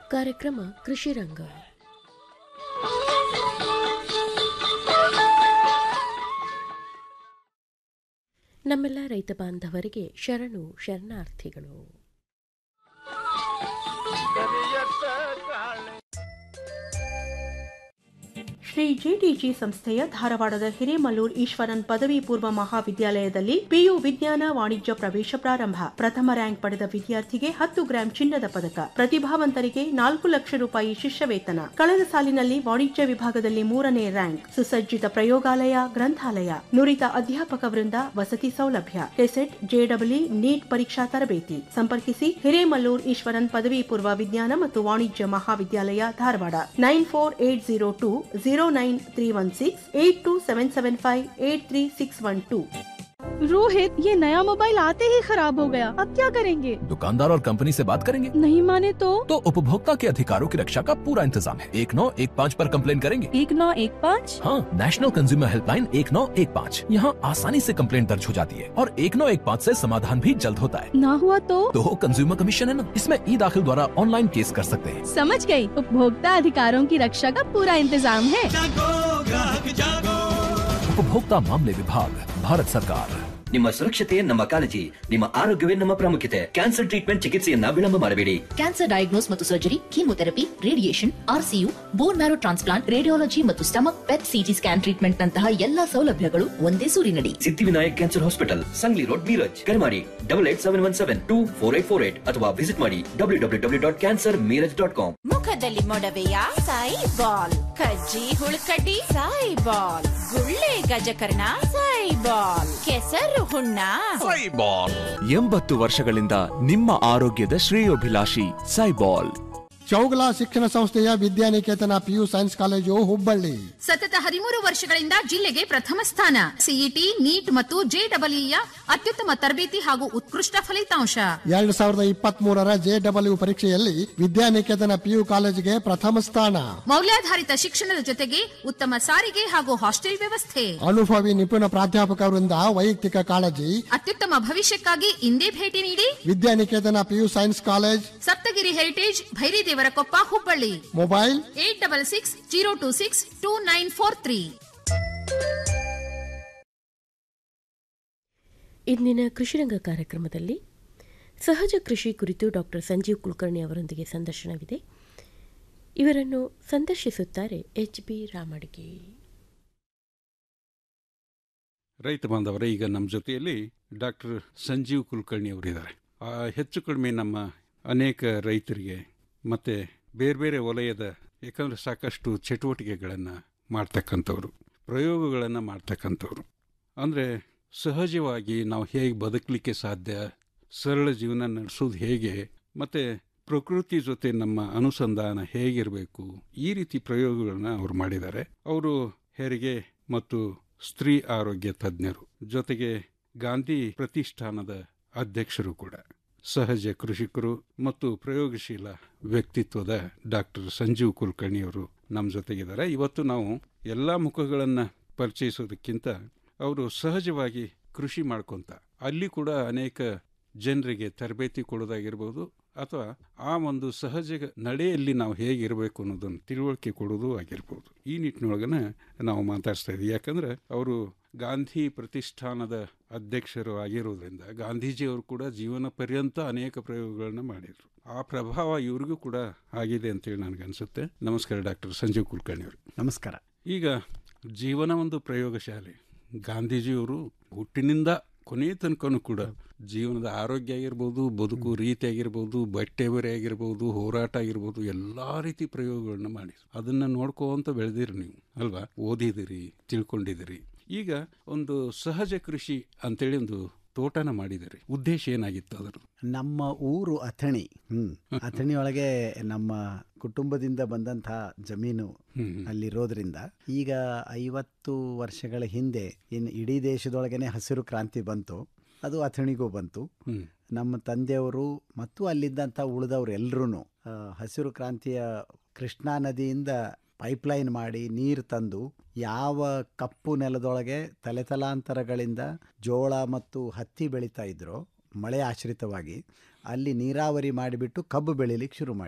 ಕಾರ್ಯಕ್ರಮ ಕೃಷಿ ರಂಗ ನಮ್ಮೆಲ್ಲ ರೈತ ಬಾಂಧವರಿಗೆ ಶರಣು ಶರಣಾರ್ಥಿಗಳು ಶ್ರೀ ಜಿಟಿಜಿ ಸಂಸ್ಥೆಯ ಧಾರವಾಡದ ಹಿರೇಮಲ್ಲೂರ್ ಈಶ್ವರನ್ ಪದವಿ ಪೂರ್ವ ಮಹಾವಿದ್ಯಾಲಯದಲ್ಲಿ ಪಿಯು ವಿಜ್ಞಾನ ವಾಣಿಜ್ಯ ಪ್ರವೇಶ ಪ್ರಾರಂಭ ಪ್ರಥಮ ರ್ಯಾಂಕ್ ಪಡೆದ ವಿದ್ಯಾರ್ಥಿಗೆ ಹತ್ತು ಗ್ರಾಂ ಚಿನ್ನದ ಪದಕ ಪ್ರತಿಭಾವಂತರಿಗೆ ನಾಲ್ಕು ಲಕ್ಷ ರೂಪಾಯಿ ಶಿಷ್ಯ ವೇತನ ಕಳೆದ ಸಾಲಿನಲ್ಲಿ ವಾಣಿಜ್ಯ ವಿಭಾಗದಲ್ಲಿ ಮೂರನೇ ರ್ಯಾಂಕ್ ಸುಸಜ್ಜಿತ ಪ್ರಯೋಗಾಲಯ ಗ್ರಂಥಾಲಯ ನುರಿತ ಅಧ್ಯಾಪಕ ವೃಂದ ವಸತಿ ಸೌಲಭ್ಯ ಕೆಸೆಟ್ ಜೆಡಬ್ಲ್ಯೂ ನೀಟ್ ಪರೀಕ್ಷಾ ತರಬೇತಿ ಸಂಪರ್ಕಿಸಿ ಹಿರೇಮಲ್ಲೂರ್ ಈಶ್ವರನ್ ಪದವಿ ಪೂರ್ವ ವಿಜ್ಞಾನ ಮತ್ತು ವಾಣಿಜ್ಯ ಮಹಾವಿದ್ಯಾಲಯ Dharwad nine four eight zero two zero nine three one six eight two seven seven five eight three six one two Rohit ये नया मोबाइल आते ही खराब हो गया अब क्या करेंगे दुकानदार और कंपनी से बात करेंगे नहीं माने तो तो उपभोक्ता के अधिकारों की रक्षा का पूरा इंतजाम है एक नौ एक पाँच आरोप कम्प्लेन करेंगे एक नौ एक पाँच हाँ नेशनल कंज्यूमर हेल्पलाइन एक नौ एक पाँच यहाँ आसानी से कम्प्लेन दर्ज हो जाती है और एक नौ एक पाँच ऐसी समाधान भी जल्द होता है ना हुआ तो तो कंज्यूमर कमीशन है ना इसमें ई दाखिल द्वारा ऑनलाइन केस कर सकते हैं समझ गई उपभोक्ता अधिकारों की रक्षा का पूरा इंतजाम है उपभोक्ता मामले विभाग भारत सरकार ನಿಮ್ಮ ಸುರಕ್ಷತೆ ನಮ್ಮ ಕಾಳಜಿ ನಿಮ್ಮ ಆರೋಗ್ಯವೇ ನಮ್ಮ ಪ್ರಾಮುಖ್ಯತೆ ಕ್ಯಾನ್ಸರ್ ಟ್ರೀಟ್ಮೆಂಟ್ ಚಿಕಿತ್ಸೆಯನ್ನ ವಿಳಂಬ ಮಾಡಬೇಡಿ ಕ್ಯಾನ್ಸರ್ ಡಯಾಗ್ನೋಸ್ ಮತ್ತು surgery chemotherapy radiation RCU bone marrow transplant radiology ಮತ್ತು stomach PET CT scan treatment ನಂತಹ ಎಲ್ಲಾ ಸೌಲಭ್ಯಗಳು ಒಂದೇ ಸೂರಿನಡಿ Siddhivinayak cancer hospital Sangli road Miraj ಕರೆ ಮಾಡಿ double eight seven one seven two four eight four eight ಅಥವಾ ವಿಸಿಟ್ ಮಾಡಿ W W W dot cancer Miraj dot com ಮುಖದಲ್ಲಿ ಮೊಡವೆಯ ಸಾಯಿ ಬಾಲ್ ಕಜ್ಜಿ ಹುಳುಕಡ್ಡಿ ಸಾಯಿ ಬಾಲ್ ಗುಳ್ಳೆ ಗಜಕರ್ಣ ಸಾಯಿ ಬಾಲ್ ಕೆಸರು ಹುಣ್ಣ ಎಂಬತ್ತು ವರ್ಷಗಳಿಂದ ನಿಮ್ಮ ಆರೋಗ್ಯದ ಶ್ರೇಯೋಭಿಲಾಷಿ ಸೈಬಾಲ್ ಚೌಗಲ ಶಿಕ್ಷಣ ಸಂಸ್ಥೆಯ Vidyaniketan PU science college Hubballi ಸತತ ಹದಿಮೂರು ವರ್ಷಗಳಿಂದ ಜಿಲ್ಲೆಗೆ ಪ್ರಥಮ ಸ್ಥಾನ ಸಿಇಟಿ ನೀಟ್ ಮತ್ತು ಜೆಡಬ್ಲ್ಯೂಯ ಅತ್ಯುತ್ತಮ ತರಬೇತಿ ಹಾಗೂ ಉತ್ಕೃಷ್ಟ ಫಲಿತಾಂಶ ಎರಡ್ ಸಾವಿರದ ಇಪ್ಪತ್ತ್ ಮೂರರ ಜೆಡಬ್ಲ್ಯೂ ಪರೀಕ್ಷೆಯಲ್ಲಿ ವಿದ್ಯಾನಿಕೇತನ ಪಿಯು ಕಾಲೇಜಿಗೆ ಪ್ರಥಮ ಸ್ಥಾನ ಮೌಲ್ಯಾಧಾರಿತ ಶಿಕ್ಷಣದ ಜೊತೆಗೆ ಉತ್ತಮ ಸಾರಿಗೆ ಹಾಗೂ ಹಾಸ್ಟೆಲ್ ವ್ಯವಸ್ಥೆ ಅನುಭವಿ ನಿಪುಣ ಪ್ರಾಧ್ಯಾಪಕರಿಂದ ವೈಯಕ್ತಿಕ ಕಾಳಜಿ ಅತ್ಯುತ್ತಮ ಭವಿಷ್ಯಕ್ಕಾಗಿ ಇಂದೇ ಭೇಟಿ ನೀಡಿ Vidyaniketan PU science college Saptagiri Heritage Bhairidevarakoppa Hubballi mobile eight double six zero two six two nine four three ಇಂದಿನ ಕೃಷಿರಂಗ ಕಾರ್ಯಕ್ರಮದಲ್ಲಿ ಸಹಜ ಕೃಷಿ ಕುರಿತು ಡಾಕ್ಟರ್ ಸಂಜೀವ್ ಕುಲಕರ್ಣಿ ಅವರೊಂದಿಗೆ ಸಂದರ್ಶನವಿದೆ ಇವರನ್ನು ಸಂದರ್ಶಿಸುತ್ತಾರೆ ಎಚ್ ಬಿ ರಾಮಡಿಗೆ ರೈತ ಬಾಂಧವರೇ ಈಗ ನಮ್ಮ ಜೊತೆಯಲ್ಲಿ ಡಾಕ್ಟರ್ ಸಂಜೀವ್ ಕುಲಕರ್ಣಿ ಅವರಿದ್ದಾರೆ ಆ, ಹೆಚ್ಚು ಕಡಿಮೆ ನಮ್ಮ ಅನೇಕ ರೈತರಿಗೆ ಮತ್ತು ಬೇರೆ ಬೇರೆ ವಲಯದ ಯಾಕಂದರೆ ಸಾಕಷ್ಟು ಚಟುವಟಿಕೆಗಳನ್ನು ಮಾಡ್ತಕ್ಕಂಥವ್ರು ಪ್ರಯೋಗಗಳನ್ನು ಮಾಡ್ತಕ್ಕಂಥವ್ರು ಅಂದರೆ ಸಹಜವಾಗಿ ನಾವು ಹೇಗೆ ಬದುಕಲಿಕ್ಕೆ ಸಾಧ್ಯ ಸರಳ ಜೀವನ ನಡೆಸೋದು ಹೇಗೆ ಮತ್ತು ಪ್ರಕೃತಿ ಜೊತೆ ನಮ್ಮ ಅನುಸಂಧಾನ ಹೇಗಿರಬೇಕು ಈ ರೀತಿ ಪ್ರಯೋಗಗಳನ್ನ ಅವರು ಮಾಡಿದ್ದಾರೆ ಅವರು ಹೆರಿಗೆ ಮತ್ತು ಸ್ತ್ರೀ ಆರೋಗ್ಯ ತಜ್ಞರು ಜೊತೆಗೆ ಗಾಂಧಿ ಪ್ರತಿಷ್ಠಾನದ ಅಧ್ಯಕ್ಷರು ಕೂಡ ಸಹಜ ಕೃಷಿಕರು ಮತ್ತು ಪ್ರಯೋಗಶೀಲ ವ್ಯಕ್ತಿತ್ವದ ಡಾಕ್ಟರ್ ಸಂಜೀವ್ ಕುಲಕರ್ಣಿ ಅವರು ನಮ್ಮ ಜೊತೆಗಿದ್ದಾರೆ ಇವತ್ತು ನಾವು ಎಲ್ಲ ಮುಖಗಳನ್ನು ಪರಿಚಯಿಸೋದಕ್ಕಿಂತ ಅವರು ಸಹಜವಾಗಿ ಕೃಷಿ ಮಾಡ್ಕೊಂತ ಅಲ್ಲಿ ಕೂಡ ಅನೇಕ ಜನರಿಗೆ ತರಬೇತಿ ಕೊಡೋದಾಗಿರ್ಬೋದು ಅಥವಾ ಆ ಒಂದು ಸಹಜ ನಡೆಯಲ್ಲಿ ನಾವು ಹೇಗಿರಬೇಕು ಅನ್ನೋದನ್ನು ತಿಳುವಳಿಕೆ ಕೊಡೋದು ಆಗಿರ್ಬೋದು ಈ ನಿಟ್ಟಿನೊಳಗನ ನಾವು ಮಾತಾಡ್ಸ್ತಾ ಇದ್ದೀವಿ ಯಾಕಂದ್ರೆ ಅವರು ಗಾಂಧಿ ಪ್ರತಿಷ್ಠಾನದ ಅಧ್ಯಕ್ಷರು ಆಗಿರೋದ್ರಿಂದ ಗಾಂಧೀಜಿಯವರು ಕೂಡ ಜೀವನ ಪರ್ಯಂತ ಅನೇಕ ಪ್ರಯೋಗಗಳನ್ನ ಮಾಡಿದ್ರು ಆ ಪ್ರಭಾವ ಇವ್ರಿಗೂ ಕೂಡ ಆಗಿದೆ ಅಂತೇಳಿ ನನಗನ್ಸುತ್ತೆ ನಮಸ್ಕಾರ ಡಾಕ್ಟರ್ ಸಂಜೀವ್ ಕುಲಕರ್ಣಿ ಅವರು ನಮಸ್ಕಾರ ಈಗ ಜೀವನ ಒಂದು ಪ್ರಯೋಗಶಾಲೆ ಗಾಂಧೀಜಿಯವರು ಹುಟ್ಟಿನಿಂದ ಕೊನೆಯ ತನಕನೂ ಕೂಡ ಜೀವನದ ಆರೋಗ್ಯ ಆಗಿರ್ಬೋದು ಬದುಕು ರೀತಿ ಆಗಿರ್ಬೋದು ಬಟ್ಟೆ ಬರೆ ಆಗಿರ್ಬೋದು ಹೋರಾಟ ಆಗಿರ್ಬೋದು ಎಲ್ಲ ರೀತಿ ಪ್ರಯೋಗಗಳನ್ನ ಮಾಡಿದ್ರು ಅದನ್ನ ನೋಡ್ಕೊಂತ ಬೆಳೆದಿರಿ ನೀವು ಅಲ್ವಾ ಓದಿದಿರಿ ತಿಳ್ಕೊಂಡಿದಿರಿ ಈಗ ಒಂದು ಸಹಜ ಕೃಷಿ ಅಂತೇಳಿ ಒಂದು ತೋಟನ ಮಾಡಿದಿರಿ ಉದ್ದೇಶ ಏನಾಗಿತ್ತು ಅದರ ನಮ್ಮ ಊರು ಅಥಣಿ ಹ್ಮ್ ಅಥಣಿ ಒಳಗೆ ನಮ್ಮ ಕುಟುಂಬದಿಂದ ಬಂದಂತಹ ಜಮೀನು ಅಲ್ಲಿರೋದ್ರಿಂದ ಈಗ ಐವತ್ತು ವರ್ಷಗಳ ಹಿಂದೆ ಇನ್ನು ಇಡೀ ದೇಶದೊಳಗನೆ ಹಸಿರು ಕ್ರಾಂತಿ ಬಂತು ಅದು ಅಥಣಿಗೂ ಬಂತು ನಮ್ಮ ತಂದೆಯವರು ಮತ್ತು ಅಲ್ಲಿದ್ದಂಥ ಉಳಿದವರು ಎಲ್ಲರೂ ಹಸಿರು ಕ್ರಾಂತಿಯ ಕೃಷ್ಣಾ ನದಿಯಿಂದ ಪೈಪ್ಲೈನ್ ಮಾಡಿ ನೀರು ತಂದು ಯಾವ ಕಪ್ಪು ನೆಲದೊಳಗೆ ತಲೆತಲಾಂತರಗಳಿಂದ ಜೋಳ ಮತ್ತು ಹತ್ತಿ ಬೆಳೀತಾ ಇದ್ರೋ ಮಳೆ ಆಶ್ರಿತವಾಗಿ ಅಲ್ಲಿ ನೀರಾವರಿ ಮಾಡಿಬಿಟ್ಟು ಕಬ್ಬು ಬೆಳೀಲಿಕ್ಕೆ ಶುರು ಮಾಡಿದರು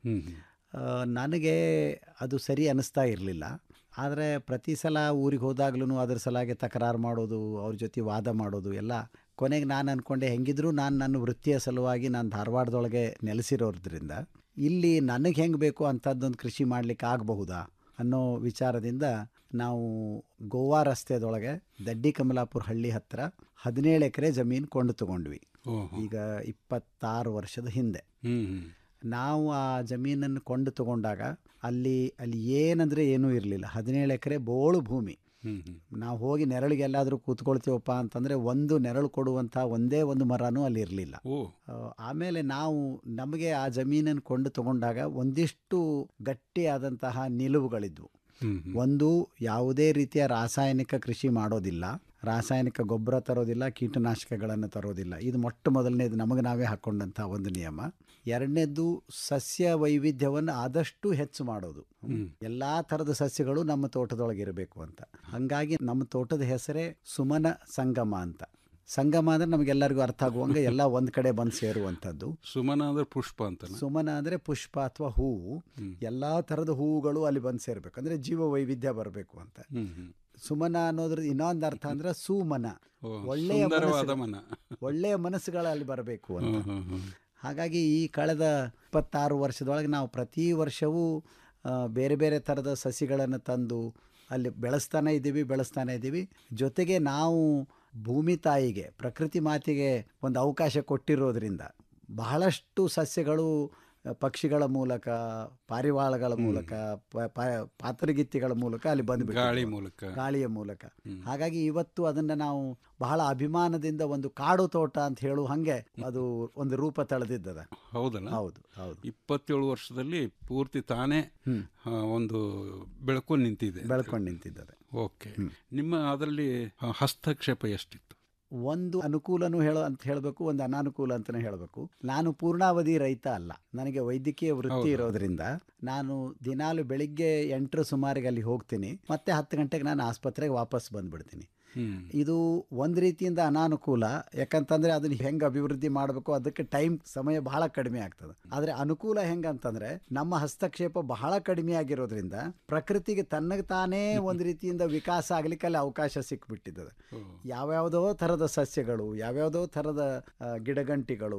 ಹ್ಮ್ ಹ್ಮ್. ಆ, ನನಗೆ ಅದು ಸರಿ ಅನ್ನಿಸ್ತಾ ಇರಲಿಲ್ಲ ಆದರೆ ಪ್ರತಿ ಸಲ ಊರಿಗೆ ಹೋದಾಗ್ಲೂ ಅದ್ರ ಸಲಾಗೆ ತಕರಾರು ಮಾಡೋದು ಅವ್ರ ಜೊತೆ ವಾದ ಮಾಡೋದು ಎಲ್ಲ ಕೊನೆಗೆ ನಾನು ಅಂದ್ಕೊಂಡೆ ಹೆಂಗಿದ್ರು ನಾನು ನನ್ನ ವೃತ್ತಿಯ ಸಲುವಾಗಿ ನಾನು ಧಾರವಾಡದೊಳಗೆ ನೆಲೆಸಿರೋದ್ರಿಂದ ಇಲ್ಲಿ ನನಗೆ ಹೆಂಗೆ ಬೇಕು ಅಂಥದ್ದೊಂದು ಕೃಷಿ ಮಾಡಲಿಕ್ಕೆ ಆಗಬಹುದಾ ಅನ್ನೋ ವಿಚಾರದಿಂದ ನಾವು ಗೋವಾ ರಸ್ತೆದೊಳಗೆ ದಡ್ಡಿ ಕಮಲಾಪುರ ಹಳ್ಳಿ ಹತ್ತಿರ ಹದಿನೇಳು ಎಕರೆ ಜಮೀನು ಕೊಂಡು ತಗೊಂಡ್ವಿ ಓಹೋ. ಈಗ ಇಪ್ಪತ್ತಾರು ವರ್ಷದ ಹಿಂದೆ ಹ್ಮ್ ಹ್ಮ್. ನಾವು ಆ ಜಮೀನನ್ನು ಕೊಂಡು ತಗೊಂಡಾಗ ಅಲ್ಲಿ ಅಲ್ಲಿ ಏನಂದರೆ ಏನೂ ಇರಲಿಲ್ಲ ಹದಿನೇಳು ಎಕರೆ ಬೋಳು ಭೂಮಿ ಹ್ಮ್ ಹ್ಮ್. ನಾವು ಹೋಗಿ ನೆರಳಿಗೆ ಎಲ್ಲಾದರೂ ಕೂತ್ಕೊಳ್ತೀವಪ್ಪ ಅಂತಂದರೆ ಒಂದು ನೆರಳು ಕೊಡುವಂಥ ಒಂದೇ ಒಂದು ಮರನೂ ಅಲ್ಲಿ ಇರಲಿಲ್ಲ ಓ ಆಮೇಲೆ ನಾವು ನಮಗೆ ಆ ಜಮೀನನ್ನು ಕೊಂಡು ತಗೊಂಡಾಗ ಒಂದಿಷ್ಟು ಗಟ್ಟಿಯಾದಂತಹ ನಿಲುವುಗಳಿದ್ವು ಹ್ಮ್ ಹ್ಮ್. ಒಂದು ಯಾವುದೇ ರೀತಿಯ ರಾಸಾಯನಿಕ ಕೃಷಿ ಮಾಡೋದಿಲ್ಲ ರಾಸಾಯನಿಕ ಗೊಬ್ಬರ ತರೋದಿಲ್ಲ ಕೀಟನಾಶಕಗಳನ್ನು ತರೋದಿಲ್ಲ ಇದು ಮೊಟ್ಟ ಮೊದಲನೇದು ನಮಗೆ ನಾವೇ ಹಾಕ್ಕೊಂಡಂಥ ಒಂದು ನಿಯಮ ಎರಡನೇದು ಸಸ್ಯ ವೈವಿಧ್ಯವನ್ನು ಆದಷ್ಟು ಹೆಚ್ಚು ಮಾಡೋದು ಎಲ್ಲ ಥರದ ಸಸ್ಯಗಳು ನಮ್ಮ ತೋಟದೊಳಗೆ ಇರಬೇಕು ಅಂತ ಹಾಗಾಗಿ ನಮ್ಮ ತೋಟದ ಹೆಸರೇ ಸುಮನ ಸಂಗಮ ಅಂತ ಸಂಗಮ ಅಂದರೆ ನಮಗೆಲ್ಲರಿಗೂ ಅರ್ಥ ಆಗುವಂಗೆ ಎಲ್ಲ ಒಂದು ಕಡೆ ಬಂದು ಸೇರುವಂಥದ್ದು ಸುಮನ ಅಂದ್ರೆ ಪುಷ್ಪ ಅಂತ ಸುಮನ ಅಂದರೆ ಪುಷ್ಪ ಅಥವಾ ಹೂವು ಎಲ್ಲ ಥರದ ಹೂವುಗಳು ಅಲ್ಲಿ ಬಂದು ಸೇರಬೇಕು ಅಂದರೆ ಜೀವ ವೈವಿಧ್ಯ ಬರಬೇಕು ಅಂತ ಹ್ಮ್ ಹ್ಮ್. ಸುಮನ ಅನ್ನೋದ್ರ ಇನ್ನೊಂದು ಅರ್ಥ ಅಂದ್ರೆ ಸುಮನ ಓ, ಒಳ್ಳೆಯ ಸುಂದರವಾದ ಮನಸ್ಸು- ಮನ. ಒಳ್ಳೆಯ ಮನಸ್ಸುಗಳು ಅಲ್ಲಿ ಬರಬೇಕು ಅಂತ ಹ್ಮ್ ಹ್ಮ್ ಹ್ಮ್. ಹಾಗಾಗಿ ಈ ಕಳೆದ ಇಪ್ಪತ್ತಾರು ವರ್ಷದೊಳಗೆ ನಾವು ಪ್ರತಿ ವರ್ಷವೂ ಆ, ಬೇರೆ ಬೇರೆ ಥರದ ಸಸಿಗಳನ್ನು ತಂದು ಅಲ್ಲಿ ಬೆಳೆಸ್ತಾನೆ ಇದ್ದೀವಿ ಬೆಳೆಸ್ತಾನೆ ಇದ್ದೀವಿ ಜೊತೆಗೆ ನಾವು ಭೂಮಿ ತಾಯಿಗೆ ಪ್ರಕೃತಿ ಮಾತಿಗೆ ಒಂದು ಅವಕಾಶ ಕೊಟ್ಟಿರೋದ್ರಿಂದ ಬಹಳಷ್ಟು ಸಸ್ಯಗಳು ಆ, ಪಕ್ಷಿಗಳ ಮೂಲಕ ಪಾರಿವಾಳಗಳ ಮೂಲಕ ಪ- ಪ- ಪಾತರಗಿತ್ತಿಗಳ ಮೂಲಕ ಅಲ್ಲಿ ಬಂದು ಗಾಳಿ ಮೂಲಕ. ಗಾಳಿಯ ಮೂಲಕ ಹಾಗಾಗಿ ಇವತ್ತು ಅದನ್ನು ನಾವು ಬಹಳ ಅಭಿಮಾನದಿಂದ ಒಂದು ಕಾಡು ತೋಟ ಅಂತ ಹೇಳು ಹಂಗೆ ಅದು ಒಂದು ರೂಪ ತಳೆದಿದ್ದದ ಹೌದಲ್ಲ ಹೌದು ಹೌದು ಇಪ್ಪತ್ತೇಳು ವರ್ಷದಲ್ಲಿ ಪೂರ್ತಿ ತಾನೇ ಆ, ಒಂದು ಬೆಳ್ಕೊಂಡು ನಿಂತಿದೆ ಬೆಳ್ಕೊಂಡು ನಿಂತಿದ್ದಾರೆ ಓಕೆ ನಿಮ್ಮ ಅದರಲ್ಲಿ ಆ, ಹಸ್ತಕ್ಷೇಪ ಎಷ್ಟಿತ್ತು ಒಂದು ಅನುಕೂಲನೂ ಹೇಳೋ ಅಂತ ಹೇಳಬೇಕು ಒಂದು ಅನಾನುಕೂಲ ಅಂತಲೇ ಹೇಳಬೇಕು ನಾನು ಪೂರ್ಣಾವಧಿ ರೈತ ಅಲ್ಲ ನನಗೆ ವೈದ್ಯಕೀಯ ವೃತ್ತಿ ಇರೋದ್ರಿಂದ ನಾನು ದಿನಾಲು ಬೆಳಿಗ್ಗೆ ಎಂಟರ ಸುಮಾರಿಗೆ ಅಲ್ಲಿ ಹೋಗ್ತೀನಿ ಮತ್ತೆ ಹತ್ತು ಗಂಟೆಗೆ ನಾನು ಆಸ್ಪತ್ರೆಗೆ ವಾಪಸ್ ಬಂದ್ಬಿಡ್ತೀನಿ ಹ್ಮ್ ಇದು ಒಂದು ರೀತಿಯಿಂದ ಅನಾನುಕೂಲ ಯಾಕಂತಂದ್ರೆ ಅದನ್ನ ಹೆಂಗೆ ಅಭಿವೃದ್ಧಿ ಮಾಡಬೇಕು ಅದಕ್ಕೆ ಟೈಮ್ ಸಮಯ ಬಹಳ ಕಡಿಮೆ ಆಗ್ತದೆ ಆದರೆ ಅನುಕೂಲ ಹೆಂಗಂತಂದ್ರೆ ನಮ್ಮ ಹಸ್ತಕ್ಷೇಪ ಬಹಳ ಕಡಿಮೆ ಆಗಿರೋದ್ರಿಂದ ಪ್ರಕೃತಿಗೆ ತನ್ನಗೆ ತಾನೇ ಒಂದು ರೀತಿಯಿಂದ ವಿಕಾಸ ಆಗ್ಲಿಕ್ಕೆ ಅಲ್ಲಿ ಅವಕಾಶ ಸಿಕ್ಬಿಟ್ಟಿದ್ದದೆ ಯಾವ್ಯಾವುದೋ ಥರದ ಸಸ್ಯಗಳು ಯಾವ್ಯಾವುದೋ ಥರದ ಆ, ಗಿಡಗಂಟಿಗಳು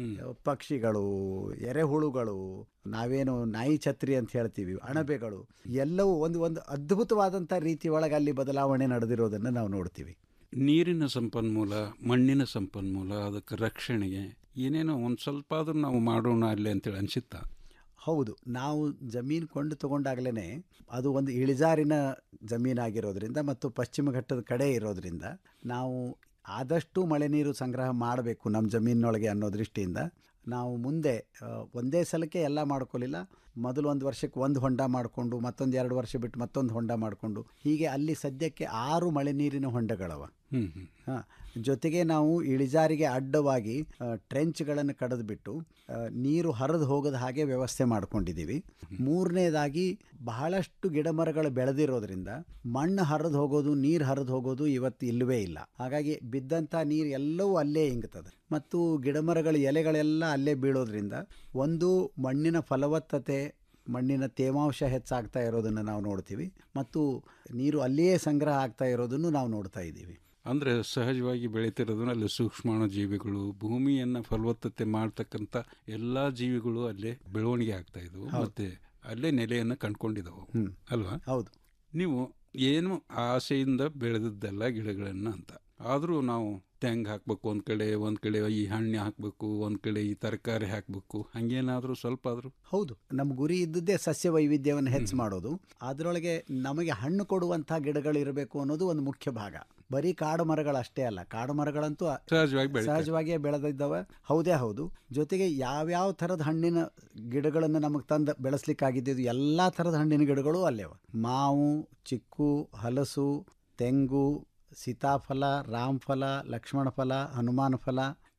ಪಕ್ಷಿಗಳು ಎರೆಹುಳುಗಳು ನಾವೇನು ನಾಯಿ ಛತ್ರಿ ಅಂತ ಹೇಳ್ತೀವಿ ಅಣಬೆಗಳು ಎಲ್ಲವೂ ಒಂದು ಒಂದು ಅದ್ಭುತವಾದಂಥ ರೀತಿ ಒಳಗೆ ಅಲ್ಲಿ ಬದಲಾವಣೆ ನಡೆದಿರೋದನ್ನು ನಾವು ನೋಡ್ತೀವಿ ನೀರಿನ ಸಂಪನ್ಮೂಲ ಮಣ್ಣಿನ ಸಂಪನ್ಮೂಲ ಅದಕ್ಕೆ ರಕ್ಷಣೆಗೆ ಏನೇನೋ ಒಂದು ಸ್ವಲ್ಪ ಆದ್ರೂ ನಾವು ಮಾಡೋಣ ಅಲ್ಲಿ ಅಂತೇಳಿ ಅನ್ಸುತ್ತಾ ಹೌದು ನಾವು ಜಮೀನು ಕೊಂಡು ತಗೊಂಡಾಗಲೇ ಅದು ಒಂದು ಇಳಿಜಾರಿನ ಜಮೀನಾಗಿರೋದ್ರಿಂದ ಮತ್ತು ಪಶ್ಚಿಮ ಘಟ್ಟದ ಕಡೆ ಇರೋದ್ರಿಂದ ನಾವು ಆದಷ್ಟು ಮಳೆ ನೀರು ಸಂಗ್ರಹ ಮಾಡಬೇಕು ನಮ್ಮ ಜಮೀನಿನೊಳಗೆ ಅನ್ನೋ ದೃಷ್ಟಿಯಿಂದ ನಾವು ಮುಂದೆ ಆ, ಒಂದೇ ಸಲಕ್ಕೆ ಎಲ್ಲ ಮಾಡ್ಕೊಳ್ಳಿಲ್ಲ ಮೊದಲು ಒಂದು ವರ್ಷಕ್ಕೆ ಒಂದು ಹೊಂಡ ಮಾಡಿಕೊಂಡು ಮತ್ತೊಂದು ಎರಡು ವರ್ಷ ಬಿಟ್ಟು ಮತ್ತೊಂದು ಹೊಂಡ ಮಾಡಿಕೊಂಡು ಹೀಗೆ ಅಲ್ಲಿ ಸದ್ಯಕ್ಕೆ ಆರು ಮಳೆ ನೀರಿನ ಹೊಂಡಗಳವ ಹ್ಮ್ ಹ್ಮ್ ಹಾ, ಜೊತೆಗೆ ನಾವು ಇಳಿಜಾರಿಗೆ ಅಡ್ಡವಾಗಿ ಆ, ಟ್ರೆಂಚ್ಗಳನ್ನು ಕಡಿದ್ಬಿಟ್ಟು ಆ, ನೀರು ಹರಿದು ಹೋಗದ ಹಾಗೆ ವ್ಯವಸ್ಥೆ ಮಾಡ್ಕೊಂಡಿದ್ದೀವಿ ಮೂರನೇದಾಗಿ ಬಹಳಷ್ಟು ಗಿಡ ಮರಗಳು ಬೆಳೆದಿರೋದ್ರಿಂದ ಮಣ್ಣು ಹರಿದು ಹೋಗೋದು ನೀರು ಹರಿದು ಹೋಗೋದು ಇವತ್ತು ಇಲ್ಲವೇ ಇಲ್ಲ ಹಾಗಾಗಿ ಬಿದ್ದಂಥ ನೀರು ಎಲ್ಲವೂ ಅಲ್ಲೇ ಇಂಗ್ತದೆ ಮತ್ತು ಗಿಡ ಮರಗಳ ಎಲೆಗಳೆಲ್ಲ ಅಲ್ಲೇ ಬೀಳೋದ್ರಿಂದ ಒಂದು ಮಣ್ಣಿನ ಫಲವತ್ತತೆ ಮಣ್ಣಿನ ತೇವಾಂಶ ಹೆಚ್ಚಾಗ್ತಾ ಇರೋದನ್ನು ನಾವು ನೋಡ್ತೀವಿ ಮತ್ತು ನೀರು ಅಲ್ಲಿಯೇ ಸಂಗ್ರಹ ಆಗ್ತಾ ಇರೋದನ್ನು ನಾವು ನೋಡ್ತಾ ಇದ್ದೀವಿ ಅಂದ್ರೆ ಸಹಜವಾಗಿ ಬೆಳೀತಿರೋದು ಅಲ್ಲಿ ಸೂಕ್ಷ್ಮಾಣು ಜೀವಿಗಳು ಭೂಮಿಯನ್ನ ಫಲವತ್ತತೆ ಮಾಡ್ತಕ್ಕಂಥ ಎಲ್ಲಾ ಜೀವಿಗಳು ಅಲ್ಲೇ ಬೆಳವಣಿಗೆ ಆಗ್ತಾ ಇದ್ವು ಮತ್ತೆ ಅಲ್ಲೇ ನೆಲೆಯನ್ನ ಕಂಡ್ಕೊಂಡಿದ್ದವು ಅಲ್ವಾ ಹೌದು ನೀವು ಏನು ಆಸೆಯಿಂದ ಬೆಳೆದದ್ದೆಲ್ಲ ಗಿಡಗಳನ್ನ ಅಂತ ಆದರೂ ನಾವು ತೆಂಗು ಹಾಕ್ಬೇಕು ಒಂದ್ ಕಡೆ ಒಂದ್ ಕಡೆ ಈ ಹಣ್ಣು ಹಾಕ್ಬೇಕು ಒಂದ್ ಕಡೆ ಈ ತರಕಾರಿ ಹಾಕ್ಬೇಕು ಹಂಗೇನಾದ್ರೂ ಸ್ವಲ್ಪ ಆದ್ರೂ ಹೌದು ನಮ್ಮ ಗುರಿ ಇದ್ದದ್ದೇ ಸಸ್ಯ ವೈವಿಧ್ಯವನ್ನು ಹೆಚ್ಚು ಮಾಡೋದು ಅದರೊಳಗೆ ನಮಗೆ ಹಣ್ಣು ಕೊಡುವಂಥ ಗಿಡಗಳು ಇರಬೇಕು ಅನ್ನೋದು ಒಂದು ಮುಖ್ಯ ಭಾಗ ಬರೀ ಕಾಡು ಮರಗಳು ಅಷ್ಟೇ ಅಲ್ಲ ಕಾಡು ಮರಗಳಂತೂ ಸಹಜವಾಗಿ ಬೆಳೀತವೆ. ಸಹಜವಾಗಿಯೇ ಬೆಳೆದಿದ್ದಾವೆ ಹೌದೇ ಹೌದು ಜೊತೆಗೆ ಯಾವ್ಯಾವ ಥರದ ಹಣ್ಣಿನ ಗಿಡಗಳನ್ನು ನಮಗೆ ತಂದು ಬೆಳೆಸ್ಲಿಕ್ಕಾಗಿದ್ದು ಎಲ್ಲ ಥರದ ಹಣ್ಣಿನ ಗಿಡಗಳು ಅಲ್ಲೇವ ಮಾವು ಚಿಕ್ಕು ಹಲಸು ತೆಂಗು ಸೀತಾಫಲ ರಾಮಫಲ ಲಕ್ಷ್ಮಣ ಫಲ ಹನುಮಾನ ಫಲ